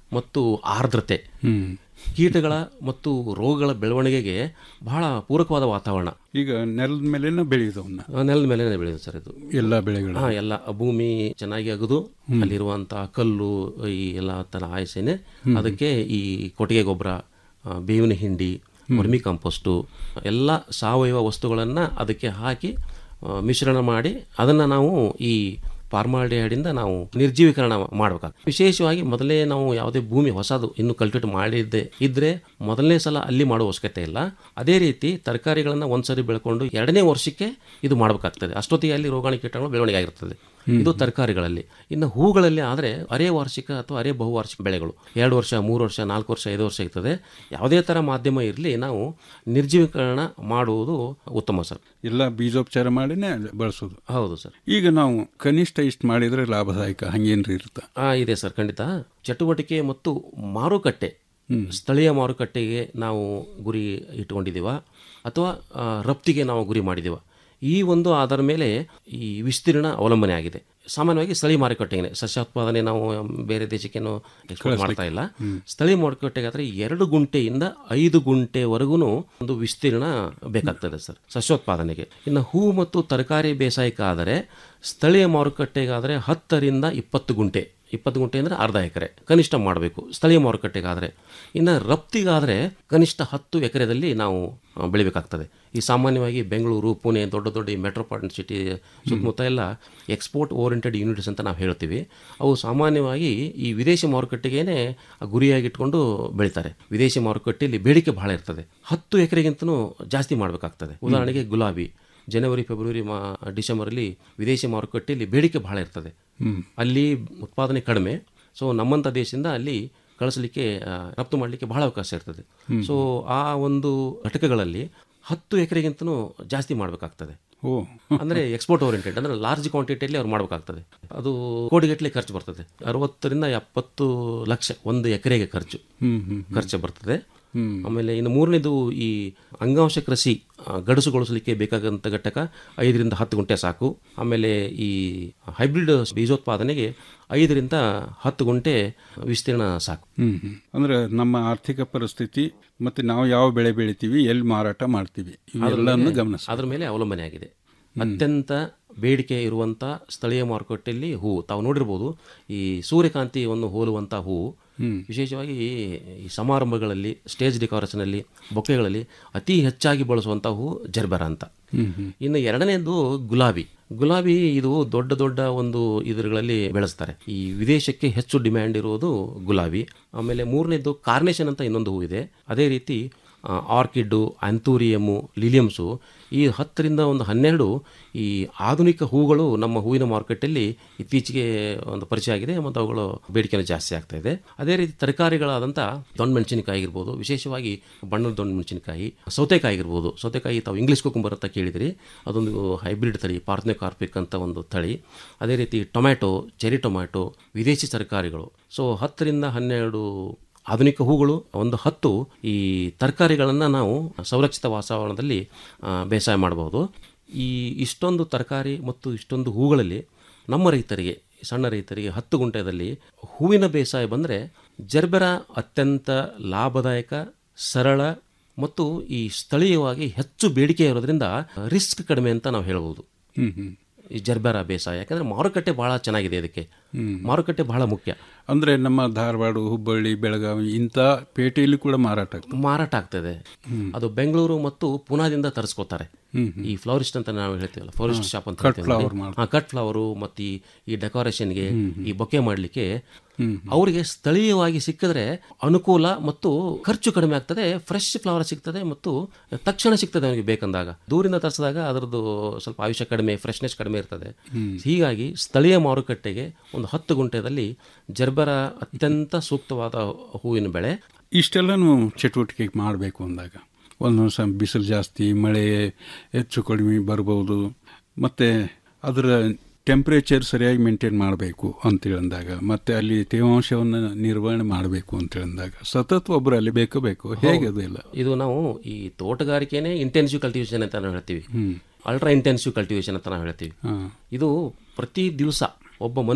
ಮತ್ತು ಆರ್ದ್ರತೆ ಹ್ಮ್ ಕೀಟಗಳ ಮತ್ತು ರೋಗಗಳ ಬೆಳವಣಿಗೆಗೆ ಬಹಳ ಪೂರಕವಾದ ವಾತಾವರಣ ಈಗ ನೆಲದ ಮೇಲೆನ ಬೆಳೆಯುದವನ್ನ ಆ, ನೆಲದ ಮೇಲೆ ಬೆಳೆಯುದು ಸರ್ ಇದು ಎಲ್ಲ ಬೆಳೆಗಳು ಹಾ ಎಲ್ಲ ಭೂಮಿ ಚೆನ್ನಾಗಿ ಅಗದು ಅಲ್ಲಿರುವಂತಹ ಕಲ್ಲು ಈ ಎಲ್ಲ ತರ ಆಯಸೇನೆ ಅದಕ್ಕೆ ಈ ಕೊಟ್ಟಿಗೆ ಗೊಬ್ಬರ ಆ, ಬೇವಿನ ಹಿಂಡಿ ವರ್ಮಿ ಕಾಂಪೋಸ್ಟು ಎಲ್ಲ ಸಾವಯವ ವಸ್ತುಗಳನ್ನು ಅದಕ್ಕೆ ಹಾಕಿ ಆ, ಮಿಶ್ರಣ ಮಾಡಿ ಅದನ್ನು ನಾವು ಈ ಪಾರ್ಮಾಲ್ಡಿಹೈಡಿಂದ ನಾವು ನಿರ್ಜೀವೀಕರಣ ಮಾಡಬೇಕಾಗ್ತದೆ ವಿಶೇಷವಾಗಿ ಮೊದಲೇ ನಾವು ಯಾವುದೇ ಭೂಮಿ ಹೊಸದು ಇನ್ನು ಕಲ್ಟಿವೇಟ್ ಮಾಡಿದ್ದೆ ಇದ್ರೆ ಮೊದಲನೇ ಸಲ ಅಲ್ಲಿ ಮಾಡುವ ಅವಶ್ಯಕತೆ ಇಲ್ಲ ಅದೇ ರೀತಿ ತರಕಾರಿಗಳನ್ನು ಒಂದ್ಸರಿ ಬೆಳ್ಕೊಂಡು ಎರಡನೇ ವರ್ಷಕ್ಕೆ ಇದು ಮಾಡಬೇಕಾಗ್ತದೆ ಅಷ್ಟೊತ್ತಿಗೆ ಅಲ್ಲಿ ರೋಗಾಣು ಕೀಟಗಳು ಬೆಳವಣಿಗೆ ಆಗಿರ್ತದೆ ಇದು ತರಕಾರಿಗಳಲ್ಲಿ ಇನ್ನು ಹೂಗಳಲ್ಲಿ ಆದರೆ ಅರೆ ವಾರ್ಷಿಕ ಅಥವಾ ಅರೆ ಬಹುವಾರ್ಷಿಕ ಬೆಳೆಗಳು ಎರಡು ವರ್ಷ ಮೂರು ವರ್ಷ ನಾಲ್ಕು ವರ್ಷ ಐದು ವರ್ಷ ಇರ್ತದೆ ಯಾವುದೇ ಥರ ಮಾಧ್ಯಮ ಇರಲಿ ನಾವು ನಿರ್ಜೀವೀಕರಣ ಮಾಡುವುದು ಉತ್ತಮ ಸರ್ ಎಲ್ಲ ಬೀಜೋಪಚಾರ ಮಾಡಿನೇ ಬಳಸೋದು ಹೌದು ಸರ್ ಈಗ ನಾವು ಕನಿಷ್ಠ ಇಷ್ಟು ಮಾಡಿದ್ರೆ ಲಾಭದಾಯಕ ಹಂಗೇನ್ರಿ ಇರುತ್ತ ಆ, ಇದೆ ಸರ್ ಖಂಡಿತ ಚಟುವಟಿಕೆ ಮತ್ತು ಮಾರುಕಟ್ಟೆ ಸ್ಥಳೀಯ ಮಾರುಕಟ್ಟೆಗೆ ನಾವು ಗುರಿ ಇಟ್ಕೊಂಡಿದ್ದೀವ ಅಥವಾ ಆ, ರಫ್ತಿಗೆ ನಾವು ಗುರಿ ಮಾಡಿದ್ದೀವ ಈ ಒಂದು ಆಧಾರ ಮೇಲೆ ಈ ವಿಸ್ತೀರ್ಣ ಅವಲಂಬನೆ ಆಗಿದೆ ಸಾಮಾನ್ಯವಾಗಿ ಸ್ಥಳೀಯ ಮಾರುಕಟ್ಟೆಗೆ ಸಸ್ಯೋತ್ಪಾದನೆ ನಾವು ಬೇರೆ ದೇಶಕ್ಕೇನು ಎಕ್ಸ್ಪೋರ್ಟ್ ಮಾಡ್ತಾ ಇಲ್ಲ ಸ್ಥಳೀಯ ಮಾರುಕಟ್ಟೆಗೆ ಆದರೆ ಎರಡು ಗುಂಟೆಯಿಂದ ಐದು ಗುಂಟೆವರೆಗೂ ಒಂದು ವಿಸ್ತೀರ್ಣ ಬೇಕಾಗ್ತದೆ ಸರ್ ಸಸ್ಯೋತ್ಪಾದನೆಗೆ ಇನ್ನು ಹೂ ಮತ್ತು ತರಕಾರಿ ಬೇಸಾಯಕ್ಕಾದರೆ ಸ್ಥಳೀಯ ಮಾರುಕಟ್ಟೆಗಾದರೆ ಹತ್ತರಿಂದ ಇಪ್ಪತ್ತು ಗುಂಟೆ ಇಪ್ಪತ್ತು ಗುಂಟೆ ಅಂದರೆ ಅರ್ಧ ಎಕರೆ ಕನಿಷ್ಠ ಮಾಡಬೇಕು ಸ್ಥಳೀಯ ಮಾರುಕಟ್ಟೆಗಾದರೆ ಇನ್ನು ರಫ್ತಿಗಾದರೆ ಕನಿಷ್ಠ ಹತ್ತು ಎಕರೆದಲ್ಲಿ ನಾವು ಆ, ಬೆಳಿಬೇಕಾಗ್ತದೆ ಈ ಸಾಮಾನ್ಯವಾಗಿ ಬೆಂಗಳೂರು ಪುಣೆ ದೊಡ್ಡ ದೊಡ್ಡ ಈ ಮೆಟ್ರೋಪಾಲಿಟನ್ ಸಿಟಿ ಸುತ್ತಮುತ್ತ ಎಲ್ಲ ಎಕ್ಸ್ಪೋರ್ಟ್ ಓರಿಯೆಂಟೆಡ್ ಯೂನಿಟ್ಸ್ ಅಂತ ನಾವು ಹೇಳ್ತೀವಿ ಅವು ಸಾಮಾನ್ಯವಾಗಿ ಈ ವಿದೇಶಿ ಮಾರುಕಟ್ಟೆಗೇನೆ ಗುರಿಯಾಗಿಟ್ಕೊಂಡು ಬೆಳಿತಾರೆ ವಿದೇಶಿ ಮಾರುಕಟ್ಟೆಯಲ್ಲಿ ಬೇಡಿಕೆ ಬಹಳ ಇರ್ತದೆ ಹತ್ತು ಎಕರೆಗಿಂತನೂ ಜಾಸ್ತಿ ಮಾಡಬೇಕಾಗ್ತದೆ ಉದಾಹರಣೆಗೆ ಗುಲಾಬಿ ಜನವರಿ ಫೆಬ್ರವರಿ ಮಾ ಡಿಸೆಂಬರಲ್ಲಿ ವಿದೇಶಿ ಮಾರುಕಟ್ಟೆಯಲ್ಲಿ ಬೇಡಿಕೆ ಬಹಳ ಇರ್ತದೆ ಹ್ಮ್. ಅಲ್ಲಿ ಉತ್ಪಾದನೆ ಕಡಿಮೆ ಸೊ ನಮ್ಮಂಥ ದೇಶದಿಂದ ಅಲ್ಲಿ ಕಳಿಸಲಿಕ್ಕೆ ಆ, ರಫ್ತು ಮಾಡಲಿಕ್ಕೆ ಬಹಳ ಅವಕಾಶ ಇರ್ತದೆ ಹ್ಮ್. ಸೊ ಆ ಒಂದು ಘಟಕಗಳಲ್ಲಿ ಹತ್ತು ಎಕರೆಗಿಂತನೂ ಜಾಸ್ತಿ ಮಾಡಬೇಕಾಗ್ತದೆ ಓ ಅಂದರೆ ಎಕ್ಸ್ಪೋರ್ಟ್ ಓರಿಯೆಂಟೆಡ್ ಅಂದರೆ ಲಾರ್ಜ್ ಕ್ವಾಂಟಿಟಿಯಲ್ಲಿ ಅವ್ರು ಮಾಡಬೇಕಾಗ್ತದೆ ಅದು ಕೋಟಿಗಟ್ಟಲೆ ಖರ್ಚು ಬರ್ತದೆ ಅರವತ್ತರಿಂದ ಎಪ್ಪತ್ತು ಲಕ್ಷ ಒಂದು ಎಕರೆಗೆ ಖರ್ಚು ಹ್ಮ್, ಹ್ಮ್, ಖರ್ಚು ಬರ್ತದೆ ಹ್ಮ್. ಆಮೇಲೆ ಇನ್ನು ಮೂರನೇದು ಈ ಅಂಗಾಂಶ ಕೃಷಿ ಆ, ಗಡಸುಗೊಳಿಸಲಿಕ್ಕೆ ಬೇಕಾದಂಥ ಘಟಕ ಐದರಿಂದ ಹತ್ತು ಗುಂಟೆ ಸಾಕು ಆಮೇಲೆ ಈ ಹೈಬ್ರಿಡ್ ಬೀಜೋತ್ಪಾದನೆಗೆ ಐದರಿಂದ ಹತ್ತು ಗುಂಟೆ ವಿಸ್ತೀರ್ಣ ಸಾಕು ಹ್ಮ್ ಹ್ಮ್. ಅಂದ್ರೆ ನಮ್ಮ ಆರ್ಥಿಕ ಪರಿಸ್ಥಿತಿ ಮತ್ತೆ ನಾವು ಯಾವ ಬೆಳೆ ಬೆಳಿತೀವಿ ಎಲ್ಲಿ ಮಾರಾಟ ಮಾಡ್ತೀವಿ ಅದ್ರ ಇವೆಲ್ಲವನ್ನು ಮೇಲೆ- ಗಮನಿಸ ಅದ್ರ ಮೇಲೆ ಅವಲಂಬನೆ ಆಗಿದೆ ಅತ್ಯಂತ ಬೇಡಿಕೆ ಇರುವಂಥ ಸ್ಥಳೀಯ ಮಾರುಕಟ್ಟೆಯಲ್ಲಿ ಹೂವು ತಾವು ನೋಡಿರ್ಬೋದು ಈ ಸೂರ್ಯಕಾಂತಿಯನ್ನು ಹೋಲುವಂಥ ಹೂವು ಹ್ಮ್. ವಿಶೇಷವಾಗಿ ಈ ಸಮಾರಂಭಗಳಲ್ಲಿ ಸ್ಟೇಜ್ ಡೆಕೋರೇಷನಲ್ಲಿ ಬೊಕ್ಕೆಗಳಲ್ಲಿ ಅತಿ ಹೆಚ್ಚಾಗಿ ಬಳಸುವಂಥ ಹೂ ಜರ್ಬರ ಅಂತ ಹ್ಮ್ ಹ್ಮ್. ಇನ್ನು ಎರಡನೇದು ಗುಲಾಬಿ ಗುಲಾಬಿ ಇದು ದೊಡ್ಡ ದೊಡ್ಡ ಒಂದು ಇದರುಗಳಲ್ಲಿ ಬೆಳೆಸ್ತಾರೆ ಈ ವಿದೇಶಕ್ಕೆ ಹೆಚ್ಚು ಡಿಮ್ಯಾಂಡ್ ಇರುವುದು ಗುಲಾಬಿ ಆಮೇಲೆ ಮೂರನೇದು ಕಾರ್ನೇಷನ್ ಅಂತ ಇನ್ನೊಂದು ಹೂ ಇದೆ ಅದೇ ರೀತಿ ಆ, ಆರ್ಕಿಡ್ಡು ಆಂಥೂರಿಯಮ್ಮು ಲಿಲಿಯಮ್ಸು ಈ ಹತ್ತರಿಂದ ಒಂದು ಹನ್ನೆರಡು ಈ ಆಧುನಿಕ ಹೂಗಳು ನಮ್ಮ ಹೂವಿನ ಮಾರ್ಕೆಟಲ್ಲಿ ಇತ್ತೀಚೆಗೆ ಒಂದು ಪರಿಚಯ ಆಗಿದೆ ಮತ್ತು ಅವುಗಳು ಬೇಡಿಕೆನೂ ಜಾಸ್ತಿ ಆಗ್ತಾ ಇದೆ ಅದೇ ರೀತಿ ತರಕಾರಿಗಳಾದಂಥ ದೊಣ್ಣೆ ಮೆಣಸಿನಕಾಯಿ ಆಗಿರ್ಬೋದು ವಿಶೇಷವಾಗಿ ಬಣ್ಣದ ದೊಣ್ಣೆ ಮೆಣಸಿನಕಾಯಿ ಸೌತೆಕಾಯಿ ಆಗಿರ್ಬೋದು ಸೌತೆಕಾಯಿ ತಾವು ಇಂಗ್ಲೀಷ್ ಕುಕುಂಬರ್ ಅಂತ ಕೇಳಿದಿರಿ ಅದೊಂದು ಹೈಬ್ರಿಡ್ ತಳಿ ಪಾರ್ಥನೆ ಕಾರ್ಪಿಕ್ ಅಂತ ಒಂದು ತಳಿ ಅದೇ ರೀತಿ ಟೊಮ್ಯಾಟೊ ಚೆರಿ ಟೊಮ್ಯಾಟೊ ವಿದೇಶಿ ತರಕಾರಿಗಳು ಸೊ ಹತ್ತರಿಂದ ಹನ್ನೆರಡು ಆಧುನಿಕ ಹೂಗಳು ಒಂದು ಹತ್ತು ಈ ತರಕಾರಿಗಳನ್ನು ನಾವು ಸಂರಕ್ಷಿತ ವಾತಾವರಣದಲ್ಲಿ ಆ, ಬೇಸಾಯ ಮಾಡಬಹುದು ಈ ಇಷ್ಟೊಂದು ತರಕಾರಿ ಮತ್ತು ಇಷ್ಟೊಂದು ಹೂಗಳಲ್ಲಿ ನಮ್ಮ ರೈತರಿಗೆ ಸಣ್ಣ ರೈತರಿಗೆ ಹತ್ತು ಗುಂಟೆದಲ್ಲಿ ಹೂವಿನ ಬೇಸಾಯ ಬಂದರೆ ಜರ್ಬೆರ ಅತ್ಯಂತ ಲಾಭದಾಯಕ ಸರಳ ಮತ್ತು ಈ ಸ್ಥಳೀಯವಾಗಿ ಹೆಚ್ಚು ಬೇಡಿಕೆ ಇರೋದ್ರಿಂದ ರಿಸ್ಕ್ ಕಡಿಮೆ ಅಂತ ನಾವು ಹೇಳ್ಬೋದು ಹ್ಮ್ ಹ್ಮ್ ಈ ಜರ್ಬೆರ ಬೇಸಾಯ ಯಾಕಂದರೆ ಮಾರುಕಟ್ಟೆ ಬಹಳ ಚೆನ್ನಾಗಿದೆ ಇದಕ್ಕೆ ಹ್ಮ್. ಮಾರುಕಟ್ಟೆ ಬಹಳ ಮುಖ್ಯ ಅಂದ್ರೆ ನಮ್ಮ ಧಾರವಾಡ ಹುಬ್ಬಳ್ಳಿ ಬೆಳಗಾವಿ ಇಂಥ ಪೇಟೆಯಲ್ಲಿ ಕೂಡ ಮಾರಾಟ ಆಗ್ತದೆ ಮಾರಾಟ ಆಗ್ತದೆ ಅದು ಬೆಂಗಳೂರು ಮತ್ತು ಪುನಾದಿಂದ ತರಿಸ್ಕೋತಾರೆ ಹ್ಮ್, ಈ ಫ್ಲವರಿಸ್ಟ್ ಅಂತ ನಾವು ಹೇಳ್ತೀವಲ್ಲ ಫ್ಲವರಿಸ್ಟ್ ಹಾ, ಶಾಪ್ ಅಂತ cut ಹೇಳ್ತೀವಿ ನೋಡಿ. flower ಮಾಡ್ತಾರೆ. ಹಾ, ಕಟ್ ಫ್ಲವರು ಮತ್ತು ಈ- ಈ ಡೆಕೋರೇಷನ್ಗೆ ಹ್ಮ್, ಈ ಬೊಕ್ಕೆ ಮಾಡಲಿಕ್ಕೆ ಹ್ಮ್, ಅವರಿಗೆ ಸ್ಥಳೀಯವಾಗಿ ಸಿಕ್ಕಿದ್ರೆ ಅನುಕೂಲ ಮತ್ತು ಖರ್ಚು ಕಡಿಮೆ ಆಗ್ತದೆ ಫ್ರೆಶ್ ಫ್ಲವರ್ ಸಿಗ್ತದೆ ಮತ್ತು ತಕ್ಷಣ ಸಿಗ್ತದೆ ಅವನಿಗೆ ಬೇಕಂದಾಗ ದೂರಿಂದ ತರಿಸಿದಾಗ ಅದರದ್ದು ಸ್ವಲ್ಪ ಆಯುಷ್ಯ ಕಡಿಮೆ ಫ್ರೆಶ್ನೆಸ್ ಕಡಿಮೆ ಇರ್ತದೆ ಹ್ಮ್. ಹೀಗಾಗಿ ಸ್ಥಳೀಯ ಮಾರುಕಟ್ಟೆಗೆ ಒಂದು ಹತ್ತು ಗುಂಟೆದಲ್ಲಿ ಜರ್ಬರ ಅತ್ಯಂತ ಸೂಕ್ತವಾದ ಹೂವಿನ ಬೆಳೆ ಇಷ್ಟೆಲ್ಲನೂ ಚಟುವಟಿಕೆ ಮಾಡಬೇಕು ಅಂದಾಗ ಒಂದೊಂದು ಸಲ ಬಿಸಿಲು ಜಾಸ್ತಿ ಮಳೆ ಹೆಚ್ಚು ಕಡಿಮೆ ಬರ್ಬೋದು ಮತ್ತು ಅದರ ಟೆಂಪ್ರೇಚರ್ ಸರಿಯಾಗಿ ಮೇಂಟೈನ್ ಮಾಡಬೇಕು ಅಂತೇಳಿ ಅಂದಾಗ ಮತ್ತು ಅಲ್ಲಿ ತೇವಾಂಶವನ್ನು ನಿರ್ವಹಣೆ ಮಾಡಬೇಕು ಅಂತೇಳಿ ಅಂದಾಗ ಸತತ ಒಬ್ಬರು ಅಲ್ಲಿ ಬೇಕು ಬೇಕು ಹೇಗೆ ಅದು ಎಲ್ಲ ಇದು ನಾವು ಈ ತೋಟಗಾರಿಕೆನೇ ಇಂಟೆನ್ಸಿವ್ ಕಲ್ಟಿವೇಶನ್ ಅಂತ ನಾವು ಹೇಳ್ತೀವಿ ಹ್ಮ್. ಅಲ್ಟ್ರಾ ಇಂಟೆನ್ಸಿವ್ ಕಲ್ಟಿವೇಶನ್ ಅಂತ ನಾವು ಹೇಳ್ತೀವಿ ಹಾ. ಇದು ಪ್ರತಿ ದಿವಸ ಒಬ್ಬ ಮನುಷ್ಯ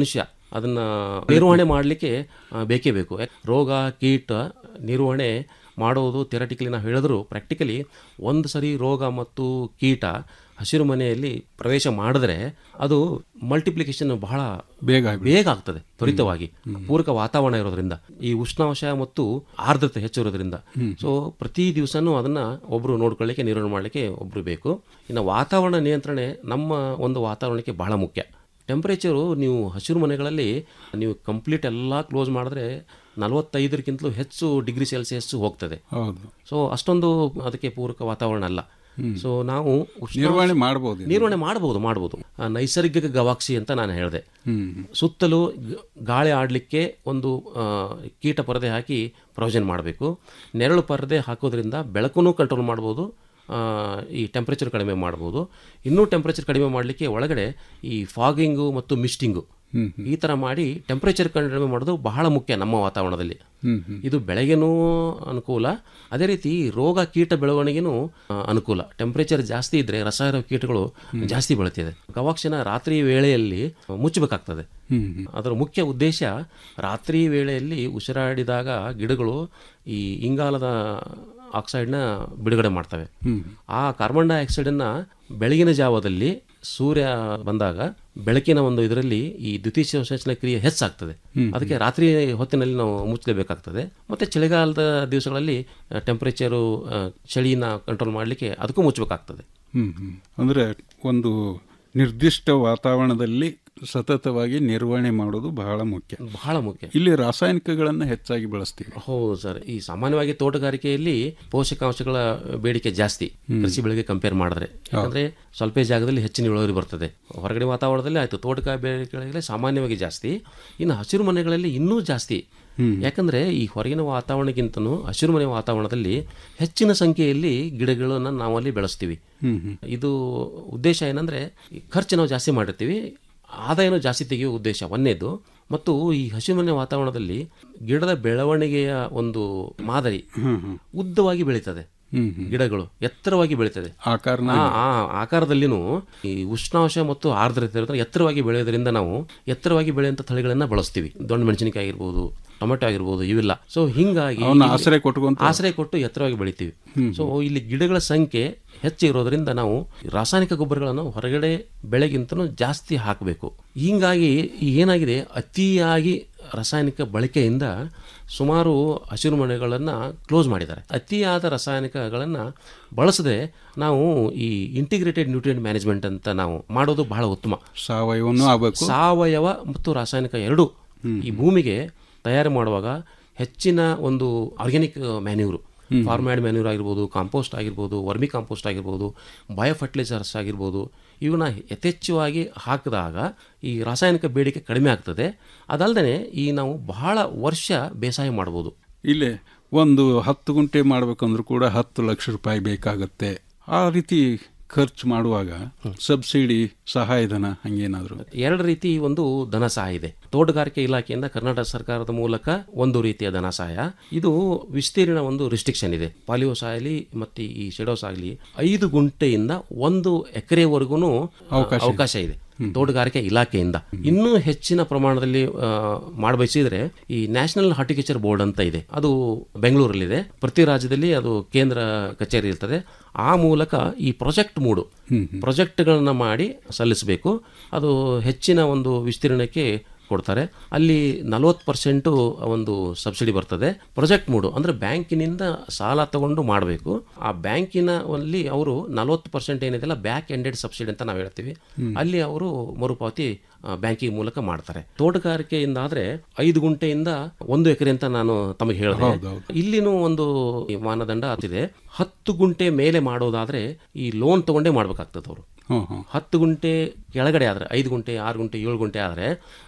ಅದನ್ನು ನಿರ್ವಹಣೆ ಮಾಡಲಿಕ್ಕೆ ಬೇಕೇ ಬೇಕು ಯಾಕ್- ರೋಗ ಕೀಟ ನಿರ್ವಹಣೆ ಮಾಡೋದು ಥೆರಟಿಕಲಿ ನಾವು ಹೇಳಿದ್ರು ಪ್ರಾಕ್ಟಿಕಲಿ ಒಂದು ಸರಿ ರೋಗ ಮತ್ತು ಕೀಟ ಹಸಿರು ಮನೆಯಲ್ಲಿ ಪ್ರವೇಶ ಮಾಡಿದ್ರೆ ಅದು ಮಲ್ಟಿಪ್ಲಿಕೇಶನ್ ಬಹಳ ಬೇಗ ಬೇಗ ಆಗ್ತದೆ ತ್ವರಿತವಾಗಿ ಪೂರಕ ವಾತಾವರಣ ಇರೋದ್ರಿಂದ ಈ ಉಷ್ಣಾಂಶ ಮತ್ತು ಆರ್ದ್ರತೆ ಹೆಚ್ಚು ಇರೋದ್ರಿಂದ ಹ್ಮ್. ಸೊ ಪ್ರತಿ ದಿವಸನೂ ಅದನ್ನ ಒಬ್ರು ನೋಡ್ಕೊಳ್ಳಿಕ್ಕೆ ನಿರ್ವಹಣೆ ಮಾಡಲಿಕ್ಕೆ ಒಬ್ರು ಬೇಕು ಇನ್ನು ವಾತಾವರಣ ನಿಯಂತ್ರಣೆ ನಮ್ಮ ಒಂದು ವಾತಾವರಣಕ್ಕೆ ಬಹಳ ಮುಖ್ಯ ಟೆಂಪರೇಚರು ನೀವು ಹಸಿರು ಮನೆಗಳಲ್ಲಿ ನೀವು ಕಂಪ್ಲೀಟ್ ಎಲ್ಲ ಕ್ಲೋಸ್ ಮಾಡಿದ್ರೆ ನಲವತ್ತೈದಕ್ಕಿಂತಲೂ ಹೆಚ್ಚು ಡಿಗ್ರಿ ಸೆಲ್ಸಿಯಸ್ ಹೋಗ್ತದೆ ಹೌದು ಸೊ ಅಷ್ಟೊಂದು ಅದಕ್ಕೆ ಪೂರಕ ವಾತಾವರಣ ಅಲ್ಲ ಹ್ಮ್. ಸೊ ನಾವು ಉಷ್ಣಾಂಶ- ನಿರ್ವಹಣೆ ಮಾಡ್ಬೋದು ಇದು. ನಿರ್ವಹಣೆ ಮಾಡ್ಬೋದು ಮಾಡ್ಬೋದು ಆ, ನೈಸರ್ಗಿಕ ಗವಾಕ್ಷಿ ಅಂತ ನಾನು ಹೇಳಿದೆ ಹ್ಮ್. ಸುತ್ತಲೂ ಗ- ಗಾಳಿ ಆಡಲಿಕ್ಕೆ ಒಂದು ಆ, ಕೀಟ ಪರದೆ ಹಾಕಿ ಪ್ರೊವಿಷನ್ ಮಾಡಬೇಕು ನೆರಳು ಪರದೆ ಹಾಕೋದ್ರಿಂದ ಬೆಳಕನ್ನು ಕಂಟ್ರೋಲ್ ಮಾಡ್ಬೋದು ಆ, ಈ ಟೆಂಪ್ರೇಚರ್ ಕಡಿಮೆ ಮಾಡ್ಬೋದು ಇನ್ನೂ ಟೆಂಪ್ರೇಚರ್ ಕಡಿಮೆ ಮಾಡಲಿಕ್ಕೆ ಒಳಗಡೆ ಈ ಫಾಗಿಂಗು ಮತ್ತು ಮಿಸ್ಟಿಂಗು ಹ್ಮ್, ಈ ಥರ ಮಾಡಿ ಟೆಂಪ್ರೇಚರ್ ಕಡಿಮೆ ಮಾಡೋದು ಬಹಳ ಮುಖ್ಯ ನಮ್ಮ ವಾತಾವರಣದಲ್ಲಿ ಹ್ಮ್, ಹ್ಮ್. ಇದು ಬೆಳೆಗೆನೂ ಅನುಕೂಲ ಅದೇ ರೀತಿ ರೋಗ ಕೀಟ ಬೆಳವಣಿಗೆನೂ ಆ, ಅನುಕೂಲ ಟೆಂಪರೇಚರ್ ಜಾಸ್ತಿ ಇದ್ರೆ ರಸಾಯನ ಕೀಟಗಳು ಜಾಸ್ತಿ ಬೆಳೆತಿದೆ ಗವಾಕ್ಷನ ರಾತ್ರಿ ವೇಳೆಯಲ್ಲಿ ಮುಚ್ಚಬೇಕಾಗ್ತದೆ ಹ್ಮ್, ಹ್ಮ್. ಅದರ ಮುಖ್ಯ ಉದ್ದೇಶ ರಾತ್ರಿ ವೇಳೆಯಲ್ಲಿ ಉಸಿರಾಡಿದಾಗ ಗಿಡಗಳು ಈ ಇಂಗಾಲದ ಆಕ್ಸೈಡ್ನ ಬಿಡುಗಡೆ ಮಾಡ್ತವೆ ಹ್ಮ್. ಆ ಕಾರ್ಬನ್ ಡೈಆಕ್ಸೈಡನ್ನು ಬೆಳಗಿನ ಜಾವದಲ್ಲಿ ಸೂರ್ಯ ಬಂದಾಗ ಬೆಳಕಿನ ಒಂದು ಇದರಲ್ಲಿ ಈ ದ್ವಿತೀಯ ಸಂಶ್ಲೇಷಣೆ ಕ್ರಿಯೆ ಹೆಚ್ಚಾಗ್ತದೆ ಹ್ಮ್. ಅದಕ್ಕೆ ರಾತ್ರಿ ಹೊತ್ತಿನಲ್ಲಿ ನಾವು ಮುಚ್ಚಲೇಬೇಕಾಗ್ತದೆ ಮತ್ತು ಚಳಿಗಾಲದ ದಿವಸಗಳಲ್ಲಿ ಟೆಂಪರೇಚರು ಚಳಿನ ಕಂಟ್ರೋಲ್ ಮಾಡಲಿಕ್ಕೆ ಅದಕ್ಕೂ ಮುಚ್ಚಬೇಕಾಗ್ತದೆ ಹ್ಮ್ ಹ್ಮ್. ಅಂದ್ರೆ ಒಂದು ನಿರ್ದಿಷ್ಟ ವಾತಾವರಣದಲ್ಲಿ ಸತತವಾಗಿ ನಿರ್ವಹಣೆ ಮಾಡೋದು ಬಹಳ ಮುಖ್ಯ ಬಹಳ ಮುಖ್ಯ ಇಲ್ಲಿ ರಾಸಾಯನಿಕಗಳನ್ನು ಹೆಚ್ಚಾಗಿ ಬಳಸ್ತೀವಿ ಹೌದು ಸರ್ ಈ ಸಾಮಾನ್ಯವಾಗಿ ತೋಟಗಾರಿಕೆಯಲ್ಲಿ ಪೋಷಕಾಂಶಗಳ ಬೇಡಿಕೆ ಜಾಸ್ತಿ ಹ್ಮ್. ಕೃಷಿ ಬೆಳೆಗೆ ಕಂಪೇರ್ ಮಾಡಿದ್ರೆ ಯಾಕಂದ್ರೆ ಸ್ವಲ್ಪ ಜಾಗದಲ್ಲಿ ಹೆಚ್ಚಿನ ಇಳುವರಿ ಬರ್ತದೆ ಹೊರಗಡೆ ವಾತಾವರಣದಲ್ಲಿ ಆಯ್ತು ತೋಟಗಾರಿಕೆಗಳಲ್ಲಿ ಸಾಮಾನ್ಯವಾಗಿ ಜಾಸ್ತಿ ಇನ್ನು ಹಸಿರು ಮನೆಗಳಲ್ಲಿ ಇನ್ನೂ ಜಾಸ್ತಿ ಹ್ಮ್. ಯಾಕಂದ್ರೆ ಈ ಹೊರಗಿನ ವಾತಾವರಣಕ್ಕಿಂತನೂ ಹಸಿರು ಮನೆ ವಾತಾವರಣದಲ್ಲಿ ಹೆಚ್ಚಿನ ಸಂಖ್ಯೆಯಲ್ಲಿ ಗಿಡಗಳನ್ನು ನಾವಲ್ಲಿ ಬೆಳೆಸ್ತೀವಿ ಹ್ಮ್ ಹ್ಮ್. ಇದು ಉದ್ದೇಶ ಏನಂದ್ರೆ ಈ ಖರ್ಚು ನಾವು ಜಾಸ್ತಿ ಮಾಡಿರ್ತೀವಿ ಆದಾಯನೂ ಜಾಸ್ತಿ ತೆಗೆಯುವ ಉದ್ದೇಶ ಒಂದೇದು ಮತ್ತು ಈ ಹಸಿರುಮನೆ ವಾತಾವರಣದಲ್ಲಿ ಗಿಡದ ಬೆಳವಣಿಗೆಯ ಒಂದು ಮಾದರಿ ಹ್ಮ್ ಹ್ಮ್. ಉದ್ದವಾಗಿ ಬೆಳೀತದೆ ಹ್ಮ್ ಹ್ಮ್. ಗಿಡಗಳು ಎತ್ತರವಾಗಿ ಬೆಳೀತದೆ ಆಕಾರನ ಆ ಆ ಆಕಾರದಲ್ಲಿನೂ ಈ ಉಷ್ಣಾಂಶ ಮತ್ತು ಆರ್ದ್ರತೆ ಇರೋದ್ರಿಂದ ಎತ್ತರವಾಗಿ ಬೆಳೆಯೋದ್ರಿಂದ ನಾವು ಎತ್ತರವಾಗಿ ಬೆಳೆಯುವಂಥ ತಳಿಗಳನ್ನ ಬಳಸ್ತೀವಿ ದೊಣ್ಣೆ ಮೆಣಸಿನಕಾಯಿ ಆಗಿರ್ಬೋದು ಟೊಮೆಟೊ ಆಗಿರ್ಬೋದು ಇವೆಲ್ಲ ಸೊ ಹಿಂಗಾಗಿ ಅವನ್ನ ಇಲ್ಲಿ- ಆಶ್ರಯ ಕೊಟ್ಕೊಂತ- ಆಶ್ರಯ ಕೊಟ್ಟು ಎತ್ತರವಾಗಿ ಬೆಳಿತೀವಿ ಹ್ಮ್. ಸೊ ಇಲ್ಲಿ ಗಿಡಗಳ ಸಂಖ್ಯೆ ಹೆಚ್ಚು ಇರೋದ್ರಿಂದ ನಾವು ರಾಸಾಯನಿಕ ಗೊಬ್ಬರಗಳನ್ನು ಹೊರಗಡೆ ಬೆಳೆಗಿಂತನೂ ಜಾಸ್ತಿ ಹಾಕಬೇಕು ಹಿಂಗಾಗಿ ಏನಾಗಿದೆ ಅತಿಯಾಗಿ ರಾಸಾಯನಿಕ ಬಳಕೆಯಿಂದ ಸುಮಾರು ಹಸಿರು ಮನೆಗಳನ್ನು ಕ್ಲೋಸ್ ಮಾಡಿದ್ದಾರೆ ಅತಿಯಾದ ರಾಸಾಯನಿಕಗಳನ್ನು ಬಳಸದೆ ನಾವು ಈ ಇಂಟಿಗ್ರೇಟೆಡ್ ನ್ಯೂಟ್ರಿಯೆಂಟ್ ಮ್ಯಾನೇಜ್ಮೆಂಟ್ ಅಂತ ನಾವು ಮಾಡೋದು ಬಹಳ ಉತ್ತಮ ಸಾವಯವನ್ನೂ ಆಗ್ಬೇಕು ಸಾವಯವ ಮತ್ತು ರಾಸಾಯನಿಕ ಎರಡು ಈ ಭೂಮಿಗೆ ತಯಾರು ಮಾಡುವಾಗ ಹೆಚ್ಚಿನ ಒಂದು organic manure hmm. Farmyard manure ಆಗಿರ್ಬೋದು ಕಾಂಪೋಸ್ಟ್ ಆಗಿರ್ಬೋದು ವರ್ಮಿ ಕಾಂಪೋಸ್ಟ್ ಆಗಿರ್ಬೋದು ಬಯೋ ಫರ್ಟಿಲೈಸರ್ಸ್ ಆಗಿರ್ಬೋದು ಇವನ್ನ ಯಥೇಚ್ಛವಾಗಿ ಹಾಕಿದಾಗ ಈ ರಾಸಾಯನಿಕ ಬೇಡಿಕೆ ಕಡಿಮೆ ಆಗ್ತದೆ ಅದಲ್ಲದೆ ಈ ನಾವು ಬಹಳ ವರ್ಷ ಬೇಸಾಯ ಮಾಡ್ಬೋದು ಇಲ್ಲೇ ಒಂದು ಹತ್ತು ಗುಂಟೆ ಮಾಡ್ಬೇಕಂದ್ರೂ ಕೂಡ ಹತ್ತು ಲಕ್ಷ ರೂಪಾಯಿ ಬೇಕಾಗತ್ತೆ ಆ ರೀತಿ ಖರ್ಚು ಮಾಡುವಾಗ ಸಬ್ಸಿಡಿ ಸಹಾಯಧನ ಹಂಗೇನಾದ್ರು ಎರಡು ರೀತಿ ಒಂದು ಧನ ಸಹಾಯ ಇದೆ ತೋಟಗಾರಿಕೆ ಇಲಾಖೆಯಿಂದ ಕರ್ನಾಟಕ ಸರ್ಕಾರದ ಮೂಲಕ ಒಂದು ರೀತಿಯ ಧನ ಸಹಾಯ ಇದು ವಿಸ್ತೀರ್ಣ ಒಂದು ರಿಸ್ಟ್ರಿಕ್ಷನ್ ಇದೆ ಪಾಲಿಯೋಸ್ ಆಗಲಿ ಮತ್ತು ಈ ಶೆಡೋಸ್ ಆಗಲಿ ಐದು ಗುಂಟೆಯಿಂದ ಒಂದು ಎಕರೆವರೆಗೂ ಅವಕಾಶ ಇದೆ. ಅವಕಾಶ ಇದೆ ತೋಟಗಾರಿಕೆ ಇಲಾಖೆಯಿಂದ ಇನ್ನೂ ಹೆಚ್ಚಿನ ಪ್ರಮಾಣದಲ್ಲಿ ಮಾಡಬಯಸಿದ್ರೆ ಈ ನ್ಯಾಷನಲ್ ಹಾರ್ಟಿಕಲ್ಚರ್ ಬೋರ್ಡ್ ಅಂತ ಇದೆ ಅದು ಬೆಂಗಳೂರಲ್ಲಿದೆ ಪ್ರತಿ ರಾಜ್ಯದಲ್ಲಿ ಅದು ಕೇಂದ್ರ ಕಚೇರಿ ಇರ್ತದೆ ಆ ಮೂಲಕ ಈ ಪ್ರಾಜೆಕ್ಟ್ ಮೂಡು ಪ್ರಾಜೆಕ್ಟ್ಗಳನ್ನ ಮಾಡಿ ಸಲ್ಲಿಸಬೇಕು ಅದು ಹೆಚ್ಚಿನ ಒಂದು ವಿಸ್ತೀರ್ಣಕ್ಕೆ ಕೊಡ್ತಾರೆ ಅಲ್ಲಿ ನಲವತ್ತು ಪರ್ಸೆಂಟು ಒಂದು ಸಬ್ಸಿಡಿ ಬರ್ತದೆ ಪ್ರಾಜೆಕ್ಟ್ ಮೂಡು ಅಂದರೆ ಬ್ಯಾಂಕಿನಿಂದ ಸಾಲ ತಗೊಂಡು ಮಾಡಬೇಕು ಆ ಬ್ಯಾಂಕಿನ ಅಲ್ಲಿ ಅವರು ನಲವತ್ತು ಪರ್ಸೆಂಟ್ ಏನಿದೆಲ್ಲ ಬ್ಯಾಕ್ ಎಂಡೆಡ್ ಸಬ್ಸಿಡಿ ಅಂತ ನಾವು ಹೇಳ್ತೀವಿ ಹ್ಮ್. ಅಲ್ಲಿ ಅವರು ಮರುಪಾವತಿ ಬ್ಯಾಂಕಿಂಗ್ ಮೂಲಕ ಮಾಡ್ತಾರೆ ತೋಟಗಾರಿಕೆಯಿಂದ ಆದ್ರೆ ಐದು ಗುಂಟೆಯಿಂದ ಒಂದು ಎಕರೆ ಅಂತ ನಾನು ತಮಗೆ ಹೇಳಿದೆ ಹೌದೌದು. ಇಲ್ಲಿನೂ ಒಂದು ಮಾನದಂಡ ಆತಿದೆ ಹತ್ತು ಗುಂಟೆ ಮೇಲೆ ಮಾಡೋದಾದ್ರೆ ಈ ಲೋನ್ ತಗೊಂಡೇ ಮಾಡ್ಬೇಕಾಗ್ತದೆ ಅವರು ಹ್ಮ್ ಹ್ಮ್. ಹತ್ತು ಗುಂಟೆ ಕೆಳಗಡೆ ಆದರೆ ಐದು ಗುಂಟೆ ಆರು ಗುಂಟೆ ಏಳು ಗುಂಟೆ ಆದರೆ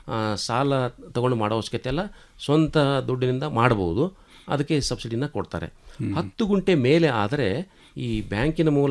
ಸಾಲ ತಗೊಂಡು ಮಾಡೋ ಅವಶ್ಯಕತೆ ಇಲ್ಲ ಸ್ವಂತ ದುಡ್ಡಿನಿಂದ ಮಾಡಬಹುದು ಅದಕ್ಕೆ ಸಬ್ಸಿಡಿನ ಕೊಡ್ತಾರೆ ಹತ್ತು ಗುಂಟೆ ಮೇಲೆ ಆದರೆ ಈ ಬ್ಯಾಂಕಿನ ಮೂಲಕ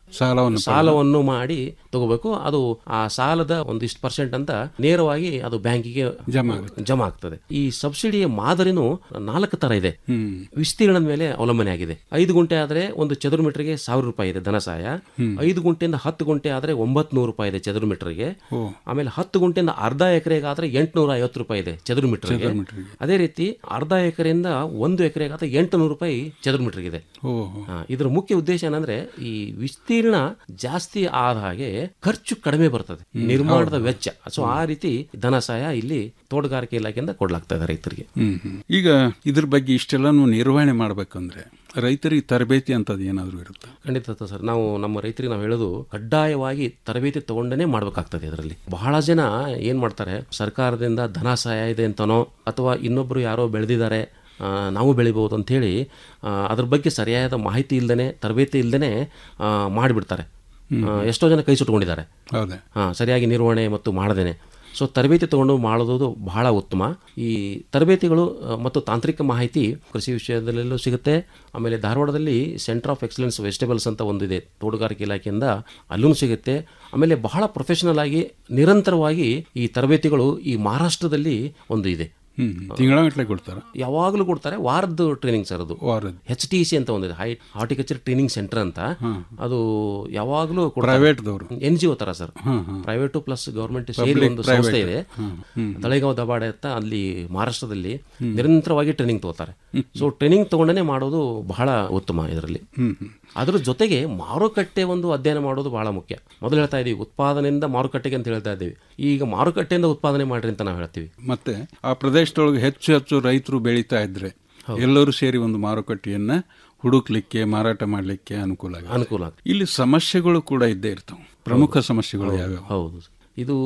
ಸಾಲವನ್ನು ಸಾಲವನ್ನು ಮಾಡಿ ತಗೋಬೇಕು ಅದು ಆ ಸಾಲದ ಒಂದಿಷ್ಟು ಪರ್ಸೆಂಟ್ ಅಂತ ನೇರವಾಗಿ ಅದು ಬ್ಯಾಂಕಿಗೆ ಜಮಾ ಜಮಾ ಆಗ್ತದೆ ಈ ಸಬ್ಸಿಡಿಯ ಮಾದರಿನೂ ನಾಲ್ಕು ತರ ಇದೆ ಹ್ಮ್ ವಿಸ್ತೀರ್ಣದ ಮೇಲೆ ಅವಲಂಬನೆ ಆಗಿದೆ ಐದು ಗುಂಟೆ ಆದ್ರೆ ಒಂದು ಚದುರು ಮೀಟರ್ಗೆ ಸಾವಿರ ರೂಪಾಯಿ ಇದೆ ಧನ ಸಹಾಯ ಹ್ಮ್. ಐದು ಗುಂಟೆಯಿಂದ ಹತ್ತು ಗುಂಟೆ ಆದ್ರೆ ಒಂಬತ್ತು ನೂರು ರೂಪಾಯಿ ಇದೆ ಚದುರು ಮೀಟರ್ಗೆ ಓ. ಆಮೇಲೆ ಹತ್ತು ಗುಂಟೆಯಿಂದ ಅರ್ಧ ಎಕರೆಗೆ ಆದ್ರೆ ಎಂಟುನೂರ ಐವತ್ತು ರೂಪಾಯಿ ಇದೆ ಚದುರು ಮೀಟರ್ಗೆ ಚದುರು ಮೀಟರ್ಗೆ. ಅದೇ ರೀತಿ ಅರ್ಧ ಎಕರೆಯಿಂದ ಒಂದು ಎಕರೆಗೆ ಆದ್ರೆ ಎಂಟು ನೂರು ರೂಪಾಯಿ ಚದುರು ಮೀಟರ್ಗೆ ಇದೆ ಓ ಆ, ಇದರ ಮುಖ್ಯ ಉದ್ದೇಶ ಏನಂದ್ರೆ ಈ ವಿಸ್ತೀರ್ಣ ಜಾಸ್ತಿ ಆದ ಹಾಗೆ ಖರ್ಚು ಕಡಿಮೆ ಬರ್ತದೆ ನಿರ್ಮಾಣದ ವೆಚ್ಚ ಸೊ ಆ ರೀತಿ ಧನ ಸಹಾಯ ಇಲ್ಲಿ ತೋಟಗಾರಿಕೆ ಇಲಾಖೆಯಿಂದ ಕೊಡ್ಲಾಗ್ತಾ ಇದೆ ರೈತರಿಗೆ ಹ್ಮ್ ಹ್ಮ್. ಈಗ ಇದ್ರ ಬಗ್ಗೆ ಇಷ್ಟೆಲ್ಲಾನು ನಿರ್ವಹಣೆ ಮಾಡ್ಬೇಕಂದ್ರೆ ರೈತರಿಗೆ ತರಬೇತಿ ಅಂತದ್ದು ಏನಾದ್ರು ಇರುತ್ತೆ ಖಂಡಿತ ಸರ್ ನಾವು ನಮ್ಮ ರೈತರಿಗೆ ನಾವು ಹೇಳೋದು ಕಡ್ಡಾಯವಾಗಿ ತರಬೇತಿ ತಗೊಂಡೇ ಮಾಡ್ಬೇಕಾಗ್ತದೆ ಇದರಲ್ಲಿ ಬಹಳ ಜನ ಏನ್ ಮಾಡ್ತಾರೆ ಸರ್ಕಾರದಿಂದ ಧನ ಸಹಾಯ ಇದೆ ಅಂತನೋ ಅಥವಾ ಇನ್ನೊಬ್ರು ಯಾರೋ ಬೆಳೆದಿದ್ದಾರೆ ಆ, ನಾವು ಬೆಳಿಬಹುದು ಅಂತೇಳಿ ಆ, ಅದ್ರ ಬಗ್ಗೆ ಸರಿಯಾದ ಮಾಹಿತಿ ಇಲ್ದೇನೆ ತರಬೇತಿ ಇಲ್ದೇನೆ ಆ, ಮಾಡಿಬಿಡ್ತಾರೆ ಆ, ಎಷ್ಟೋ ಜನ ಕೈ ಸುಟ್ಕೊಂಡಿದ್ದಾರೆ ಹೌದೇ ಹಾಂ ಸರಿಯಾಗಿ ನಿರ್ವಹಣೆ ಮತ್ತು ಮಾಡದೇನೆ ಸೊ ತರಬೇತಿ ತಗೊಂಡು ಮಾಡೋದು ಬಹಳ ಉತ್ತಮ ಈ ತರಬೇತಿಗಳು ಆ, ಮತ್ತು ತಾಂತ್ರಿಕ ಮಾಹಿತಿ ಕೃಷಿ ವಿಷಯದಲ್ಲೆಲ್ಲೂ ಸಿಗುತ್ತೆ ಆಮೇಲೆ ಧಾರವಾಡದಲ್ಲಿ ಸೆಂಟರ್ ಆಫ್ ಎಕ್ಸಲೆನ್ಸ್ ವೆಜಿಟೇಬಲ್ಸ್ ಅಂತ ಒಂದಿದೆ ತೋಟಗಾರಿಕೆ ಇಲಾಖೆಯಿಂದ ಅಲ್ಲೂ ಸಿಗುತ್ತೆ ಆಮೇಲೆ ಬಹಳ ಪ್ರೊಫೆಷನಲ್ ಆಗಿ ನಿರಂತರವಾಗಿ ಈ ತರಬೇತಿಗಳು ಈ ಮಹಾರಾಷ್ಟ್ರದಲ್ಲಿ ಒಂದು ಇದೆ ಹ್ಮ್ ತಿಂಗಳಗಟ್ಟಲೆ ಕೊಡ್ತಾರ ಯಾವಾಗಲೂ ಕೊಡ್ತಾರೆ ವಾರದ ಟ್ರೈನಿಂಗ್ ಸರ್ ಅದು ವಾರದ ಎಚ್ ಟಿ ಸಿ ಅಂತ ಒಂದಿದೆ ಹೈ ಹಾರ್ಟಿಕಲ್ಚರ್ ಟ್ರೈನಿಂಗ್ ಸೆಂಟರ್ ಅಂತ ಅದು ಯಾವಾಗಲೂ Private ದವ್ರು. ಎನ್ ಜಿ ಒ ತರ sir hmm, hmm. Private plus government ಸೇರಿ Public, ಒಂದು private. ಸಂಸ್ಥೆ ಇದೆ ಹ್ಮ್, ಹ್ಮ್. ತಳೆಗಾಂವ್ ದಬಾಡೆ ಅಂತ ಅಲ್ಲಿ ಮಹಾರಾಷ್ಟ್ರದಲ್ಲಿ ನಿರಂತರವಾಗಿ ಟ್ರೈನಿಂಗ್ ತಗೋತಾರೆ ಸೊ ಟ್ರೈನಿಂಗ್ ತಗೊಂಡೇ ಮಾಡೋದು ಬಹಳ ಉತ್ತಮ ಇದರಲ್ಲಿ ಹ್ಮ್ ಹ್ಮ್ ಅದ್ರ ಜೊತೆಗೆ ಮಾರುಕಟ್ಟೆ ಒಂದು ಅಧ್ಯಯನ ಮಾಡೋದು ಬಹಳ ಮುಖ್ಯ ಮೊದಲು ಹೇಳ್ತಾ ಇದೀವಿ ಉತ್ಪಾದನೆಯಿಂದ ಮಾರುಕಟ್ಟೆಗೆ ಅಂತ ಹೇಳ್ತಾ ಇದ್ದೀವಿ ಈಗ ಮಾರುಕಟ್ಟೆಯಿಂದ ಉತ್ಪಾದನೆ ಮಾಡ್ರಿ ಅಂತ ನಾವು ಹೇಳ್ತೀವಿ ಮತ್ತೆ ಆ ಪ್ರದೇಶದೊಳಗೆ ಹೆಚ್ಚು ಹೆಚ್ಚು ರೈತರು ಬೆಳೀತಾ ಇದ್ರೆ ಎಲ್ಲರೂ ಸೇರಿ ಒಂದು ಮಾರುಕಟ್ಟೆಯನ್ನ ಹುಡುಕ್ಲಿಕ್ಕೆ ಮಾರಾಟ ಮಾಡ್ಲಿಕ್ಕೆ ಅನುಕೂಲ ಆಗುತ್ತೆ. ಅನುಕೂಲ ಆಗ್ತದೆ. ಇಲ್ಲಿ ಸಮಸ್ಯೆಗಳು ಕೂಡ ಇದ್ದೇ ಇರ್ತಾವೆ ಪ್ರಮುಖ ಸಮಸ್ಯೆಗಳು ಯಾವ್ಯಾವ ಹೌದು ಇದು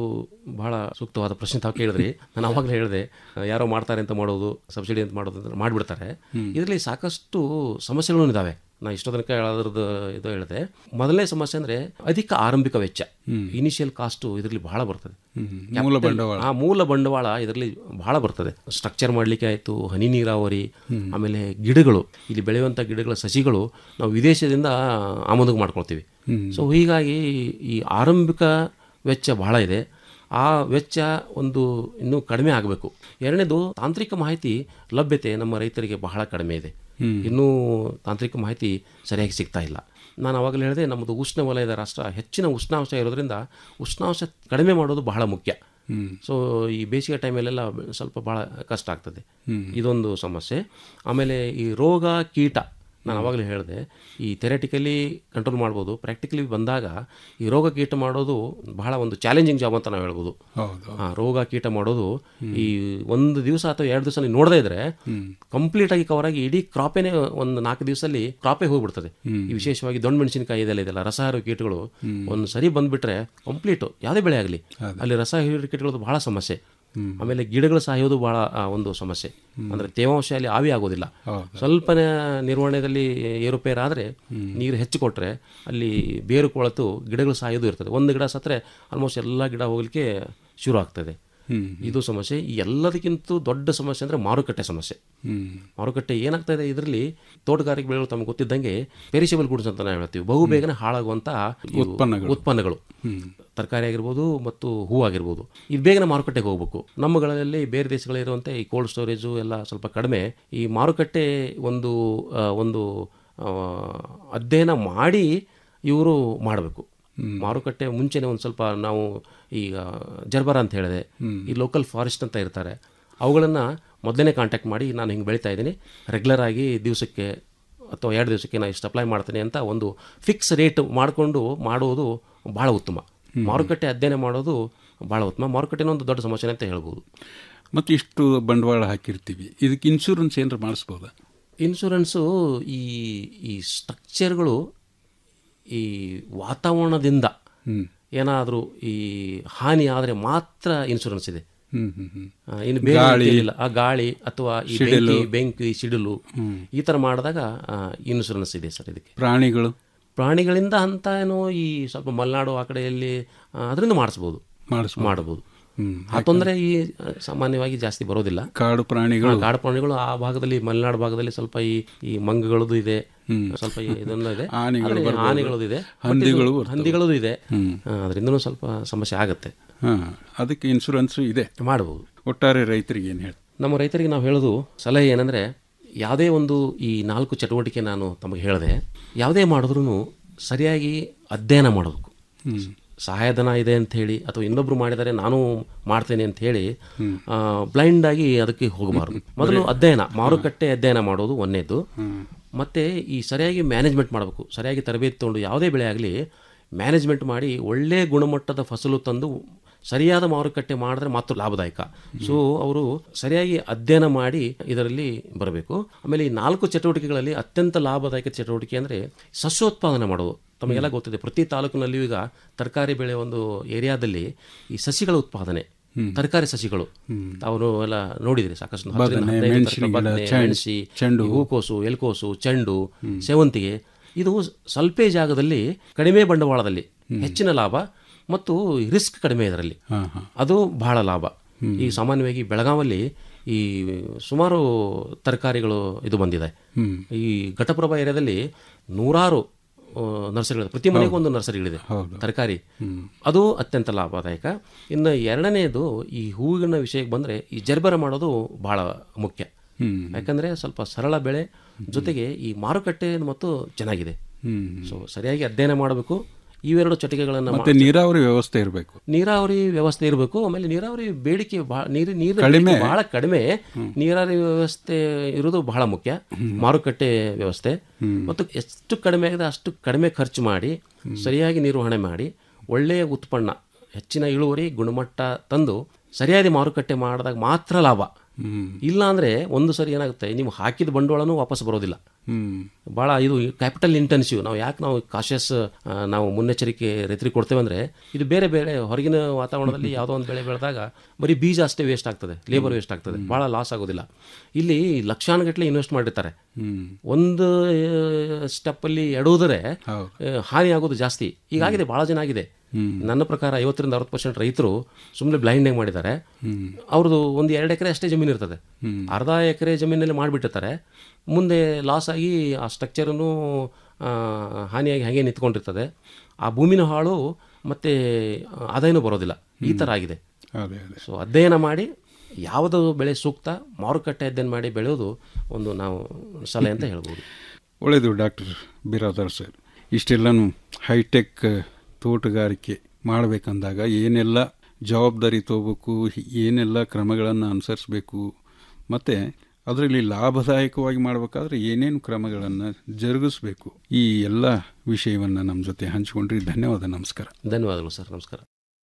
ಬಹಳ ಸೂಕ್ತವಾದ ಪ್ರಶ್ನೆ ತಾವು ಕೇಳಿದ್ರಿ ನಾನು ಅವಾಗಲೇ ಹೇಳಿದೆ ಯಾರೋ ಮಾಡ್ತಾರೆ ಅಂತ ಮಾಡೋದು ಸಬ್ಸಿಡಿ ಅಂತ ಮಾಡೋದು ಅಂತ ಮಾಡಿಬಿಡ್ತಾರೆ ಇದರಲ್ಲಿ ಸಾಕಷ್ಟು ಸಮಸ್ಯೆಗಳು ಇದಾವೆ ನಾ ಇಷ್ಟೋ ತನಕ ಹೇಳೋದ್ರದ್ದು ಇದು ಹೇಳಿದೆ ಮೊದಲನೇ ಸಮಸ್ಯೆ ಅಂದ್ರೆ ಅಧಿಕ ಆರಂಭಿಕ ವೆಚ್ಚ ಇನಿಷಿಯಲ್ ಕಾಸ್ಟು ಇದರಲ್ಲಿ ಬಹಳ ಬರ್ತದೆ ಹ್ಮ್. ಮೂಲ Capital- ಬಂಡವಾಳ. ಆ ಮೂಲ ಬಂಡವಾಳ ಇದರಲ್ಲಿ ಬಹಳ ಬರ್ತದೆ ಸ್ಟ್ರಕ್ಚರ್ ಮಾಡಲಿಕ್ಕೆ ಆಯಿತು ಹನಿ ನೀರಾವರಿ ಆಮೇಲೆ ಗಿಡಗಳು ಇಲ್ಲಿ ಬೆಳೆಯುವಂಥ ಗಿಡಗಳ ಸಸಿಗಳು ನಾವು ವಿದೇಶದಿಂದ ಆಮದು ಮಾಡ್ಕೊಳ್ತೀವಿ ಹ್ಮ್. ಸೊ ಹೀಗಾಗಿ ಈ ಆರಂಭಿಕ ವೆಚ್ಚ ಬಹಳ ಇದೆ ಆ ವೆಚ್ಚ ಒಂದು ಇನ್ನೂ ಕಡಿಮೆ ಆಗಬೇಕು ಎರಡನೇದು ತಾಂತ್ರಿಕ ಮಾಹಿತಿ ಲಭ್ಯತೆ ನಮ್ಮ ರೈತರಿಗೆ ಬಹಳ ಕಡಿಮೆ ಇದೆ ಹ್ಮ್. ಇನ್ನೂ ತಾಂತ್ರಿಕ ಮಾಹಿತಿ ಸರಿಯಾಗಿ ಸಿಗ್ತಾ ಇಲ್ಲ ನಾನು ಅವಾಗಲೇ ಹೇಳಿದೆ ನಮ್ಮದು ಉಷ್ಣ ವಲಯದ ರಾಷ್ಟ್ರ ಹೆಚ್ಚಿನ ಉಷ್ಣಾಂಶ ಇರೋದ್ರಿಂದ ಉಷ್ಣಾಂಶ ಕಡಿಮೆ ಮಾಡೋದು ಬಹಳ ಮುಖ್ಯ ಹ್ಮ್. ಸೊ ಈ ಬೇಸಿಗೆ ಟೈಮಲ್ಲೆಲ್ಲ ಸ್ವಲ್ಪ ಭಾಳ ಕಷ್ಟ ಆಗ್ತದೆ ಹ್ಮ್. ಇದೊಂದು ಸಮಸ್ಯೆ ಆಮೇಲೆ ಈ ರೋಗ ಕೀಟ ನಾನು ಅವಾಗಲೇ ಹೇಳಿದೆ ಈ ಥೆರೆಟಿಕಲಿ ಕಂಟ್ರೋಲ್ ಮಾಡ್ಬೋದು ಪ್ರಾಕ್ಟಿಕಲಿ ಬಂದಾಗ ಈ ರೋಗ ಕೀಟ ಮಾಡೋದು ಬಹಳ ಒಂದು ಚಾಲೆಂಜಿಂಗ್ ಜಾಬ್ ಅಂತ ನಾವು ಹೇಳ್ಬೋದು ಹೌದು ಆ, ರೋಗ ಕೀಟ ಮಾಡೋದು ಈ ಒಂದು ದಿವಸ ಅಥವಾ ಎರಡು ದಿವಸ ನೀವು ನೋಡದೇ ಇದ್ರೆ ಕಂಪ್ಲೀಟ್ ಆಗಿ ಕವರ್ ಆಗಿ ಇಡೀ ಕ್ರಾಪೇನೆ ಒಂದು ನಾಲ್ಕು ದಿವಸದಲ್ಲಿ ಕ್ರಾಪೇ ಹೋಗ್ಬಿಡ್ತದೆ ಈ ವಿಶೇಷವಾಗಿ ದೊಣ್ಣೆ ಮೆಣಸಿನಕಾಯಿ ಇದೆಲ್ಲ ಇದೆಲ್ಲ ರಸಹಾರ ಕೀಟಗಳು ಒಂದು ಸರಿ ಬಂದ್ಬಿಟ್ರೆ ಕಂಪ್ಲೀಟ್ ಯಾವುದೇ ಬೆಳೆ ಆಗಲಿ ಅಲ್ಲಿ ರಸ ಹೀರೋ ಕೀಟಗಳದ್ದು ಬಹಳ ಸಮಸ್ಯೆ ಆಮೇಲೆ ಗಿಡಗಳು ಸಾಯೋದು ಬಹಳ ಆ, ಒಂದು ಸಮಸ್ಯೆ ಅಂದ್ರೆ ತೇವಾಂಶ ಅಲ್ಲಿ ಆವಿ ಆಗೋದಿಲ್ಲ ಸ್ವಲ್ಪ ನಿರ್ವಹಣೆಯಲ್ಲಿ ಏರುಪೇರು ಆದರೆ ನೀರು ಹೆಚ್ಚು ಕೊಟ್ಟರೆ ಅಲ್ಲಿ ಬೇರು ಕೊಳತು ಗಿಡಗಳು ಸಾಯೋದು ಇರ್ತದೆ ಒಂದು ಗಿಡ ಸತ್ತರೆ ಆಲ್ಮೋಸ್ಟ್ ಎಲ್ಲ ಗಿಡ ಹೋಗ್ಲಿಕ್ಕೆ ಶುರು ಆಗ್ತದೆ ಹ್ಮ್. ಇದು ಸಮಸ್ಯೆ ಈ ಎಲ್ಲದಕ್ಕಿಂತ ದೊಡ್ಡ ಸಮಸ್ಯೆ ಅಂದ್ರೆ ಮಾರುಕಟ್ಟೆ ಸಮಸ್ಯೆ ಹ್ಮ್. ಮಾರುಕಟ್ಟೆ ಏನಾಗ್ತಾ ಇದೆ ಇದರಲ್ಲಿ ತೋಟಗಾರಿಕೆ ಬೆಳೆಗಳು ತಮಗೆ ಗೊತ್ತಿದ್ದಂಗೆ ಪೆರಿಷಬಲ್ ಗುಡ್ಸ್ ಅಂತ ನಾವು ಹೇಳ್ತೀವಿ ಬಹು ಬೇಗನೆ ಹಾಳಾಗುವಂತ ಇವು ಉತ್ಪನ್ನಗಳು. ಉತ್ಪನ್ನಗಳು ಹ್ಮ್. ತರಕಾರಿ ಆಗಿರ್ಬೋದು ಮತ್ತು ಹೂ ಆಗಿರ್ಬೋದು ಇದು ಬೇಗನೆ ಮಾರುಕಟ್ಟೆಗೆ ಹೋಗ್ಬೇಕು ನಮ್ಮಗಳಲ್ಲಿ ಬೇರೆ ದೇಶಗಳಿರುವಂತೆ ಈ ಕೋಲ್ಡ್ ಸ್ಟೋರೇಜು ಎಲ್ಲ ಸ್ವಲ್ಪ ಕಡಿಮೆ ಈ ಮಾರುಕಟ್ಟೆ ಒಂದು ಆ, ಒಂದು ಆ, ಅಧ್ಯಯನ ಮಾಡಿ ಇವರು ಮಾಡಬೇಕು ಮಾರುಕಟ್ಟೆ ಮುಂಚೆನೆ ಒಂದು ಸ್ವಲ್ಪ ನಾವು ಈಗ ಜರ್ಬರ ಅಂತ ಹೇಳಿದೆ ಈ ಲೋಕಲ್ ಫಾರೆಸ್ಟ್ ಅಂತ ಇರ್ತಾರೆ ಅವುಗಳನ್ನು ಮೊದಲನೇ ಕಾಂಟ್ಯಾಕ್ಟ್ ಮಾಡಿ ನಾನು ಹಿಂಗೆ ಬೆಳೀತಾ ಇದ್ದೀನಿ ರೆಗ್ಯುಲರ್ ಆಗಿ ದಿವಸಕ್ಕೆ ಅಥವಾ ಎರಡು ದಿವಸಕ್ಕೆ ನಾನು ಇಷ್ಟು ಅಪ್ಲೈ ಮಾಡ್ತೀನಿ ಅಂತ ಒಂದು ಫಿಕ್ಸ್ ರೇಟ್ ಮಾಡಿಕೊಂಡು ಮಾಡುವುದು ಭಾಳ ಉತ್ತಮ ಮಾರುಕಟ್ಟೆ ಅಧ್ಯಯನ ಮಾಡೋದು ಭಾಳ ಉತ್ತಮ ಮಾರುಕಟ್ಟೆನ ಒಂದು ದೊಡ್ಡ ಸಮಸ್ಯೆ ಅಂತ ಹೇಳ್ಬೋದು ಮತ್ತೆ ಇಷ್ಟು ಬಂಡವಾಳ ಹಾಕಿರ್ತೀವಿ ಇದಕ್ಕೆ ಇನ್ಶೂರೆನ್ಸ್ ಏನಾರ ಮಾಡಿಸ್ಬೋದಾ ಇನ್ಶೂರೆನ್ಸು ಈ ಈ ಸ್ಟ್ರಕ್ಚರ್ಗಳು ಈ ವಾತಾವರಣದಿಂದ ಹ್ಮ್. ಏನಾದರೂ ಈ ಹಾನಿ ಆದರೆ ಮಾತ್ರ ಇನ್ಶೂರೆನ್ಸ್ ಇದೆ ಹ್ಮ್ ಹ್ಮ್ ಹ್ಮ್ ಆ, ಇನ್ನು ಬೇರೆ ಗಾಳಿ. ರೀತಿಯಲ್ಲಿ ಇಲ್ಲ ಆ ಗಾಳಿ ಅಥವಾ ಈ ಸಿಡಿಲು. ಬೆಂಕಿ ಬೆಂಕಿ ಸಿಡಿಲು ಹ್ಮ್. ಈ ಥರ ಮಾಡಿದಾಗ ಇನ್ಶೂರೆನ್ಸ್ ಇದೆ ಸರ್ ಇದಕ್ಕೆ ಪ್ರಾಣಿಗಳು ಪ್ರಾಣಿಗಳಿಂದ ಅಂತ ಏನೋ ಈ ಸ್ವಲ್ಪ ಮಲೆನಾಡು ಆ ಕಡೆಯಲ್ಲಿ ಆ, ಅದರಿಂದ ಮಾಡಿಸ್ಬೋದು ಮಾಡಿಸ್ಬೋದು. ಮಾಡಬಹುದು ಹ್ಮ್. ಆ ತೊಂದರೆ ಈ ಆ, ಸಾಮಾನ್ಯವಾಗಿ ಜಾಸ್ತಿ ಬರೋದಿಲ್ಲ ಕಾಡು ಪ್ರಾಣಿಗಳು ಹಾ, ಕಾಡು ಪ್ರಾಣಿಗಳು ಆ ಭಾಗದಲ್ಲಿ ಮಲೆನಾಡು ಭಾಗದಲ್ಲಿ ಸ್ವಲ್ಪ ಈ ಈ ಮಂಗಗಳದ್ದು ಇದೆ ಸ್ವಲ್ಪ ಈ ಇದನ್ನು ಇದೆ ಆನೆಗಳು ಆದ್ರೆ ಬರ್ಬೋದು. ಆನೆಗಳದ್ದು ಇದೆ ಬಟ್ ಇದು ಹಂದಿಗಳು ಬರ್ತವೆ. ಹಂದಿಗಳದ್ದು ಇದೆ ಹ್ಮ್. ಅದರಿಂದನೂ ಸ್ವಲ್ಪ ಸಮಸ್ಯೆ ಆಗುತ್ತೆ ಹಾ ಅದಕ್ಕೆ ಇನ್ಶೂರೆನ್ಸ್ ಇದೆ ಮಾಡಬಹುದು ಒಟ್ಟಾರೆ ರೈತರಿಗೆ ಏನು ಹೇಳಿ ನಮ್ಮ ರೈತರಿಗೆ ನಾವು ಹೇಳೋದು ಸಲಹೆ ಏನಂದರೆ ಯಾವುದೇ ಒಂದು ಈ ನಾಲ್ಕು ಚಟುವಟಿಕೆ ನಾನು ತಮಗೆ ಹೇಳಿದೆ ಯಾವುದೇ ಮಾಡಿದ್ರೂ ಸರಿಯಾಗಿ ಅಧ್ಯಯನ ಮಾಡಬೇಕು ಸಹಾಯಧನ ಇದೆ ಅಂತ ಹೇಳಿ ಅಥವಾ ಇನ್ನೊಬ್ರು ಮಾಡಿದರೆ ನಾನು ಮಾಡ್ತೇನೆ ಅಂತ ಹೇಳಿ ಬ್ಲೈಂಡ್ ಆಗಿ ಅದಕ್ಕೆ ಹೋಗಬಾರ್ದು ಮೊದಲು ಅಧ್ಯಯನ ಮಾರುಕಟ್ಟೆ ಅಧ್ಯಯನ ಮಾಡೋದು ಒಂದೇದು ಮತ್ತೆ ಈ ಸರಿಯಾಗಿ ಮ್ಯಾನೇಜ್ಮೆಂಟ್ ಮಾಡಬೇಕು ಸರಿಯಾಗಿ ತರಬೇತಿ ತಗೊಂಡು ಯಾವುದೇ ಬೆಳೆ ಆಗಲಿ ಮ್ಯಾನೇಜ್ಮೆಂಟ್ ಮಾಡಿ ಒಳ್ಳೆ ಗುಣಮಟ್ಟದ ಫಸಲು ತಂದು ಸರಿಯಾದ ಮಾರುಕಟ್ಟೆ ಮಾಡಿದ್ರೆ ಮಾತ್ರ ಲಾಭದಾಯಕ ಸೊ ಅವರು ಸರಿಯಾಗಿ ಅಧ್ಯಯನ ಮಾಡಿ ಇದರಲ್ಲಿ ಬರಬೇಕು ಆಮೇಲೆ ಈ ನಾಲ್ಕು ಚಟುವಟಿಕೆಗಳಲ್ಲಿ ಅತ್ಯಂತ ಲಾಭದಾಯಕ ಚಟುವಟಿಕೆ ಅಂದರೆ ಸಸ್ಯೋತ್ಪಾದನೆ ಮಾಡೋದು ತಮಗೆಲ್ಲ ಗೊತ್ತಿದೆ ಪ್ರತಿ ತಾಲೂಕಿನಲ್ಲಿಯೂ ಈಗ ತರಕಾರಿ ಬೆಳೆ ಒಂದು ಏರಿಯಾದಲ್ಲಿ ಈ ಸಸಿಗಳ ಉತ್ಪಾದನೆ ತರಕಾರಿ ಸಸಿಗಳು ತಾವು ಎಲ್ಲ ನೋಡಿದ್ರಿ ಸಾಕಷ್ಟು ಹತ್ತರಿಂದ ಬದನೆ, ಹದಿನೈದು ಮೆಣಸಿನ ತರಕಾರಿ ಗಿಡ, ಬದನೆ, ಚೆಂಡು, ಮೆಣಸಿ ಚೆಂಡು. ಈ ಹೂಕೋಸು ಎಲ್ಕೋಸು ಚೆಂಡು ಸೇವಂತಿಗೆ ಇದು ಸ್ವಲ್ಪೇ ಜಾಗದಲ್ಲಿ ಕಡಿಮೆ ಬಂಡವಾಳದಲ್ಲಿ ಹೆಚ್ಚಿನ ಲಾಭ ಮತ್ತು ರಿಸ್ಕ್ ಕಡಿಮೆ ಇದರಲ್ಲಿ ಅದು ಬಹಳ ಲಾಭ ಈ ಸಾಮಾನ್ಯವಾಗಿ ಬೆಳಗಾವಲ್ಲಿ ಈ ಸುಮಾರು ತರಕಾರಿಗಳು ಇದು ಬಂದಿದೆ ಹ್ಮ್. ಈ ಘಟಪ್ರಭಾ ಏರಿಯಾದಲ್ಲಿ ನೂರಾರು ಆ, ನರ್ಸರಿಗಳಿದೆ ಪ್ರತಿ ಮನೆಗೂ ಒಂದು ನರ್ಸರಿಗಳಿದೆ ತರಕಾರಿ ಅದು ಅತ್ಯಂತ ಲಾಭದಾಯಕ ಇನ್ನು ಎರಡನೇದು ಈ ಹೂವಿನ ವಿಷಯಕ್ಕೆ ಬಂದರೆ ಈ ಜರ್ಬರ ಮಾಡೋದು ಬಹಳ ಮುಖ್ಯ ಹ್ಮ್. ಯಾಕಂದರೆ ಸ್ವಲ್ಪ ಸರಳ ಬೆಳೆ ಜೊತೆಗೆ ಈ ಮಾರುಕಟ್ಟೆ ಮತ್ತು ಚೆನ್ನಾಗಿದೆ ಹ್ಮ್. ಸೊ ಸರಿಯಾಗಿ ಅಧ್ಯಯನ ಮಾಡಬೇಕು ಇವೆರಡು ಚಟಿಕೆಗಳನ್ನು ಮತ್ತೆ ನೀರಾವರಿ ವ್ಯವಸ್ಥೆ ಇರಬೇಕು ನೀರಾವರಿ ವ್ಯವಸ್ಥೆ ಇರಬೇಕು ಆಮೇಲೆ ನೀರಾವರಿ ಬೇಡಿಕೆ ಬಹಳ ನೀರು ನೀರು ಕಡಿಮೆ. ಬಹಳ ಕಡಿಮೆ ನೀರಾವರಿ ವ್ಯವಸ್ಥೆ ಇರೋದು ಬಹಳ ಮುಖ್ಯ ಮಾರುಕಟ್ಟೆ ವ್ಯವಸ್ಥೆ ಮತ್ತು ಎಷ್ಟು ಕಡಿಮೆ ಆಗಿದೆ ಅಷ್ಟು ಕಡಿಮೆ ಖರ್ಚು ಮಾಡಿ ಸರಿಯಾಗಿ ನಿರ್ವಹಣೆ ಮಾಡಿ ಒಳ್ಳೆಯ ಉತ್ಪನ್ನ ಹೆಚ್ಚಿನ ಇಳುವರಿ ಗುಣಮಟ್ಟ ತಂದು ಸರಿಯಾದ ಮಾರುಕಟ್ಟೆ ಮಾಡಿದಾಗ ಮಾತ್ರ ಲಾಭ ಇಲ್ಲ ಅಂದರೆ ಒಂದು ಸರಿ ಏನಾಗುತ್ತೆ ನೀವು ಹಾಕಿದ ಬಂಡವಾಳನೂ ವಾಪಸ್ ಬರೋದಿಲ್ಲ ಹ್ಮ್ ಭಾಳ ಇದು ಕ್ಯಾಪಿಟಲ್ ಇಂಟೆನ್ಸಿವ್ ನಾವು ಯಾಕೆ ನಾವು ಕಾಶಿಯಸ್ ನಾವು ಮುನ್ನೆಚ್ಚರಿಕೆ ರೈತರಿಗೆ ಕೊಡ್ತೇವೆ ಅಂದರೆ ಇದು ಬೇರೆ ಬೇರೆ ಹೊರಗಿನ ವಾತಾವರಣದಲ್ಲಿ ಯಾವುದೋ ಒಂದು ಬೆಳೆ ಬೆಳೆದಾಗ ಬರೀ ಬೀಜ ಅಷ್ಟೇ ವೇಸ್ಟ್ ಆಗ್ತದೆ ಲೇಬರ್ ವೇಸ್ಟ್ ಆಗ್ತದೆ ಭಾಳ ಲಾಸ್ ಆಗೋದಿಲ್ಲ ಇಲ್ಲಿ ಲಕ್ಷಾನುಗಟ್ಟಲೆ ಇನ್ವೆಸ್ಟ್ ಮಾಡಿರ್ತಾರೆ ಹ್ಮ್ ಒಂದು ಸ್ಟೆಪ್ಪಲ್ಲಿ ಎಡುವುದರೆ ಹಾನಿ ಆಗೋದು ಜಾಸ್ತಿ ಈಗಾಗಿದೆ ಭಾಳ ಜನ ಆಗಿದೆ ನನ್ನ ಪ್ರಕಾರ ಐವತ್ತರಿಂದ ಅರವತ್ತು ಪರ್ಸೆಂಟ್ ರೈತರು ಸುಮ್ಮನೆ ಬ್ಲೈಂಡಾಗಿ ಮಾಡಿದ್ದಾರೆ ಅವ್ರದ್ದು ಒಂದು ಎರಡು ಎಕರೆ ಅಷ್ಟೇ ಜಮೀನು ಇರ್ತದೆ ಅರ್ಧ ಎಕರೆ ಜಮೀನಲ್ಲಿ ಮಾಡಿಬಿಟ್ಟಿರ್ತಾರೆ ಮುಂದೆ ಲಾಸ್ ಆಗಿ ಆ ಸ್ಟ್ರಕ್ಚರನ್ನು ಹಾನಿಯಾಗಿ ಹಾಗೆ ನಿಂತ್ಕೊಂಡಿರ್ತದೆ ಆ ಭೂಮಿನೂ ಹಾಳು ಮತ್ತು ಆದಾಯನೂ ಬರೋದಿಲ್ಲ ಈ ಥರ ಆಗಿದೆ ಅದೇ ಅದೇ ಸೊ ಅಧ್ಯಯನ ಮಾಡಿ ಯಾವುದು ಬೆಳೆ ಸೂಕ್ತ ಮಾರುಕಟ್ಟೆ ಅಧ್ಯಯನ ಮಾಡಿ ಬೆಳೆಯೋದು ಒಂದು ನಾವು ಸಲಹೆ ಅಂತ ಹೇಳ್ಬೋದು ಒಳ್ಳೆಯದು ಡಾಕ್ಟರ್ ಬಿರಾದರ್ ಸರ್ ಇಷ್ಟೆಲ್ಲನೂ ಹೈಟೆಕ್ ತೋಟಗಾರಿಕೆ ಮಾಡಬೇಕಂದಾಗ ಏನೆಲ್ಲ ಜವಾಬ್ದಾರಿ ತಗೋಬೇಕು ಏನೆಲ್ಲ ಕ್ರಮಗಳನ್ನು ಅನುಸರಿಸಬೇಕು ಮತ್ತು ಅದರಲ್ಲಿ ಲಾಭದಾಯಕವಾಗಿ ಮಾಡಬೇಕಾದ್ರೆ ಏನೇನು ಕ್ರಮಗಳನ್ನು ಜರುಗಿಸಬೇಕು ಈ ಎಲ್ಲ ವಿಷಯವನ್ನು ನಮ್ಮ ಜೊತೆ ಹಂಚಿಕೊಂಡ್ರಿ ಧನ್ಯವಾದ ನಮಸ್ಕಾರ ಧನ್ಯವಾದಗಳು ಸರ್ ನಮಸ್ಕಾರ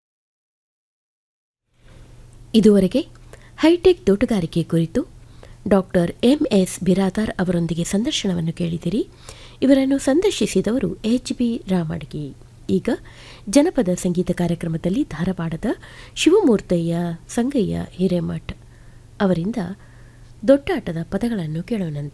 ಇದುವರೆಗೆ ಹೈಟೆಕ್ ತೋಟಗಾರಿಕೆ ಕುರಿತು ಡಾಕ್ಟರ್ ಎಂ ಎಸ್ ಬಿರಾದಾರ್ ಅವರೊಂದಿಗೆ ಸಂದರ್ಶನವನ್ನು ಕೇಳಿದಿರಿ ಇವರನ್ನು ಸಂದರ್ಶಿಸಿದವರು ಎಚ್ ಬಿ ರಾಮಡ್ಗಿ ಈಗ ಜನಪದ ಸಂಗೀತ ಕಾರ್ಯಕ್ರಮದಲ್ಲಿ ಧಾರವಾಡದ ಶಿವಮೂರ್ತಯ್ಯ ಸಂಗಯ್ಯ ಹಿರೇಮಠ್ ಅವರಿಂದ ದೊಡ್ಡಾಟದ ಪದಗಳನ್ನು ಕೇಳೋಣಂತ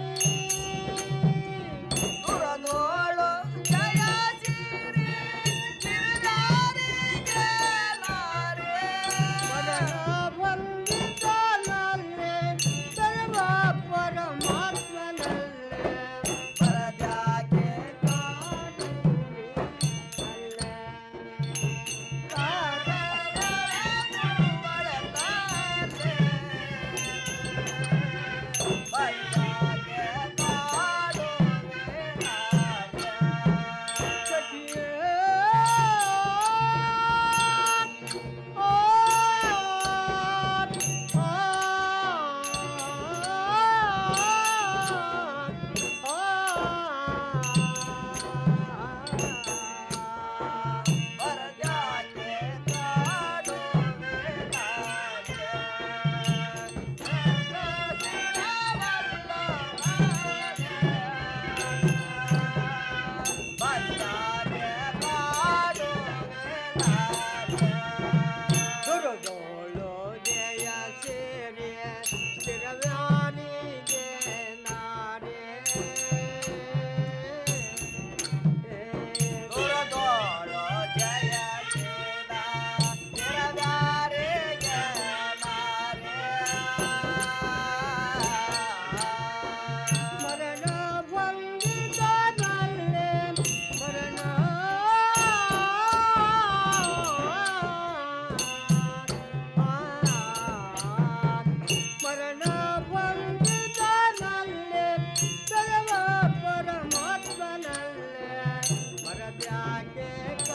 ಜಯ ಯಾಕೆ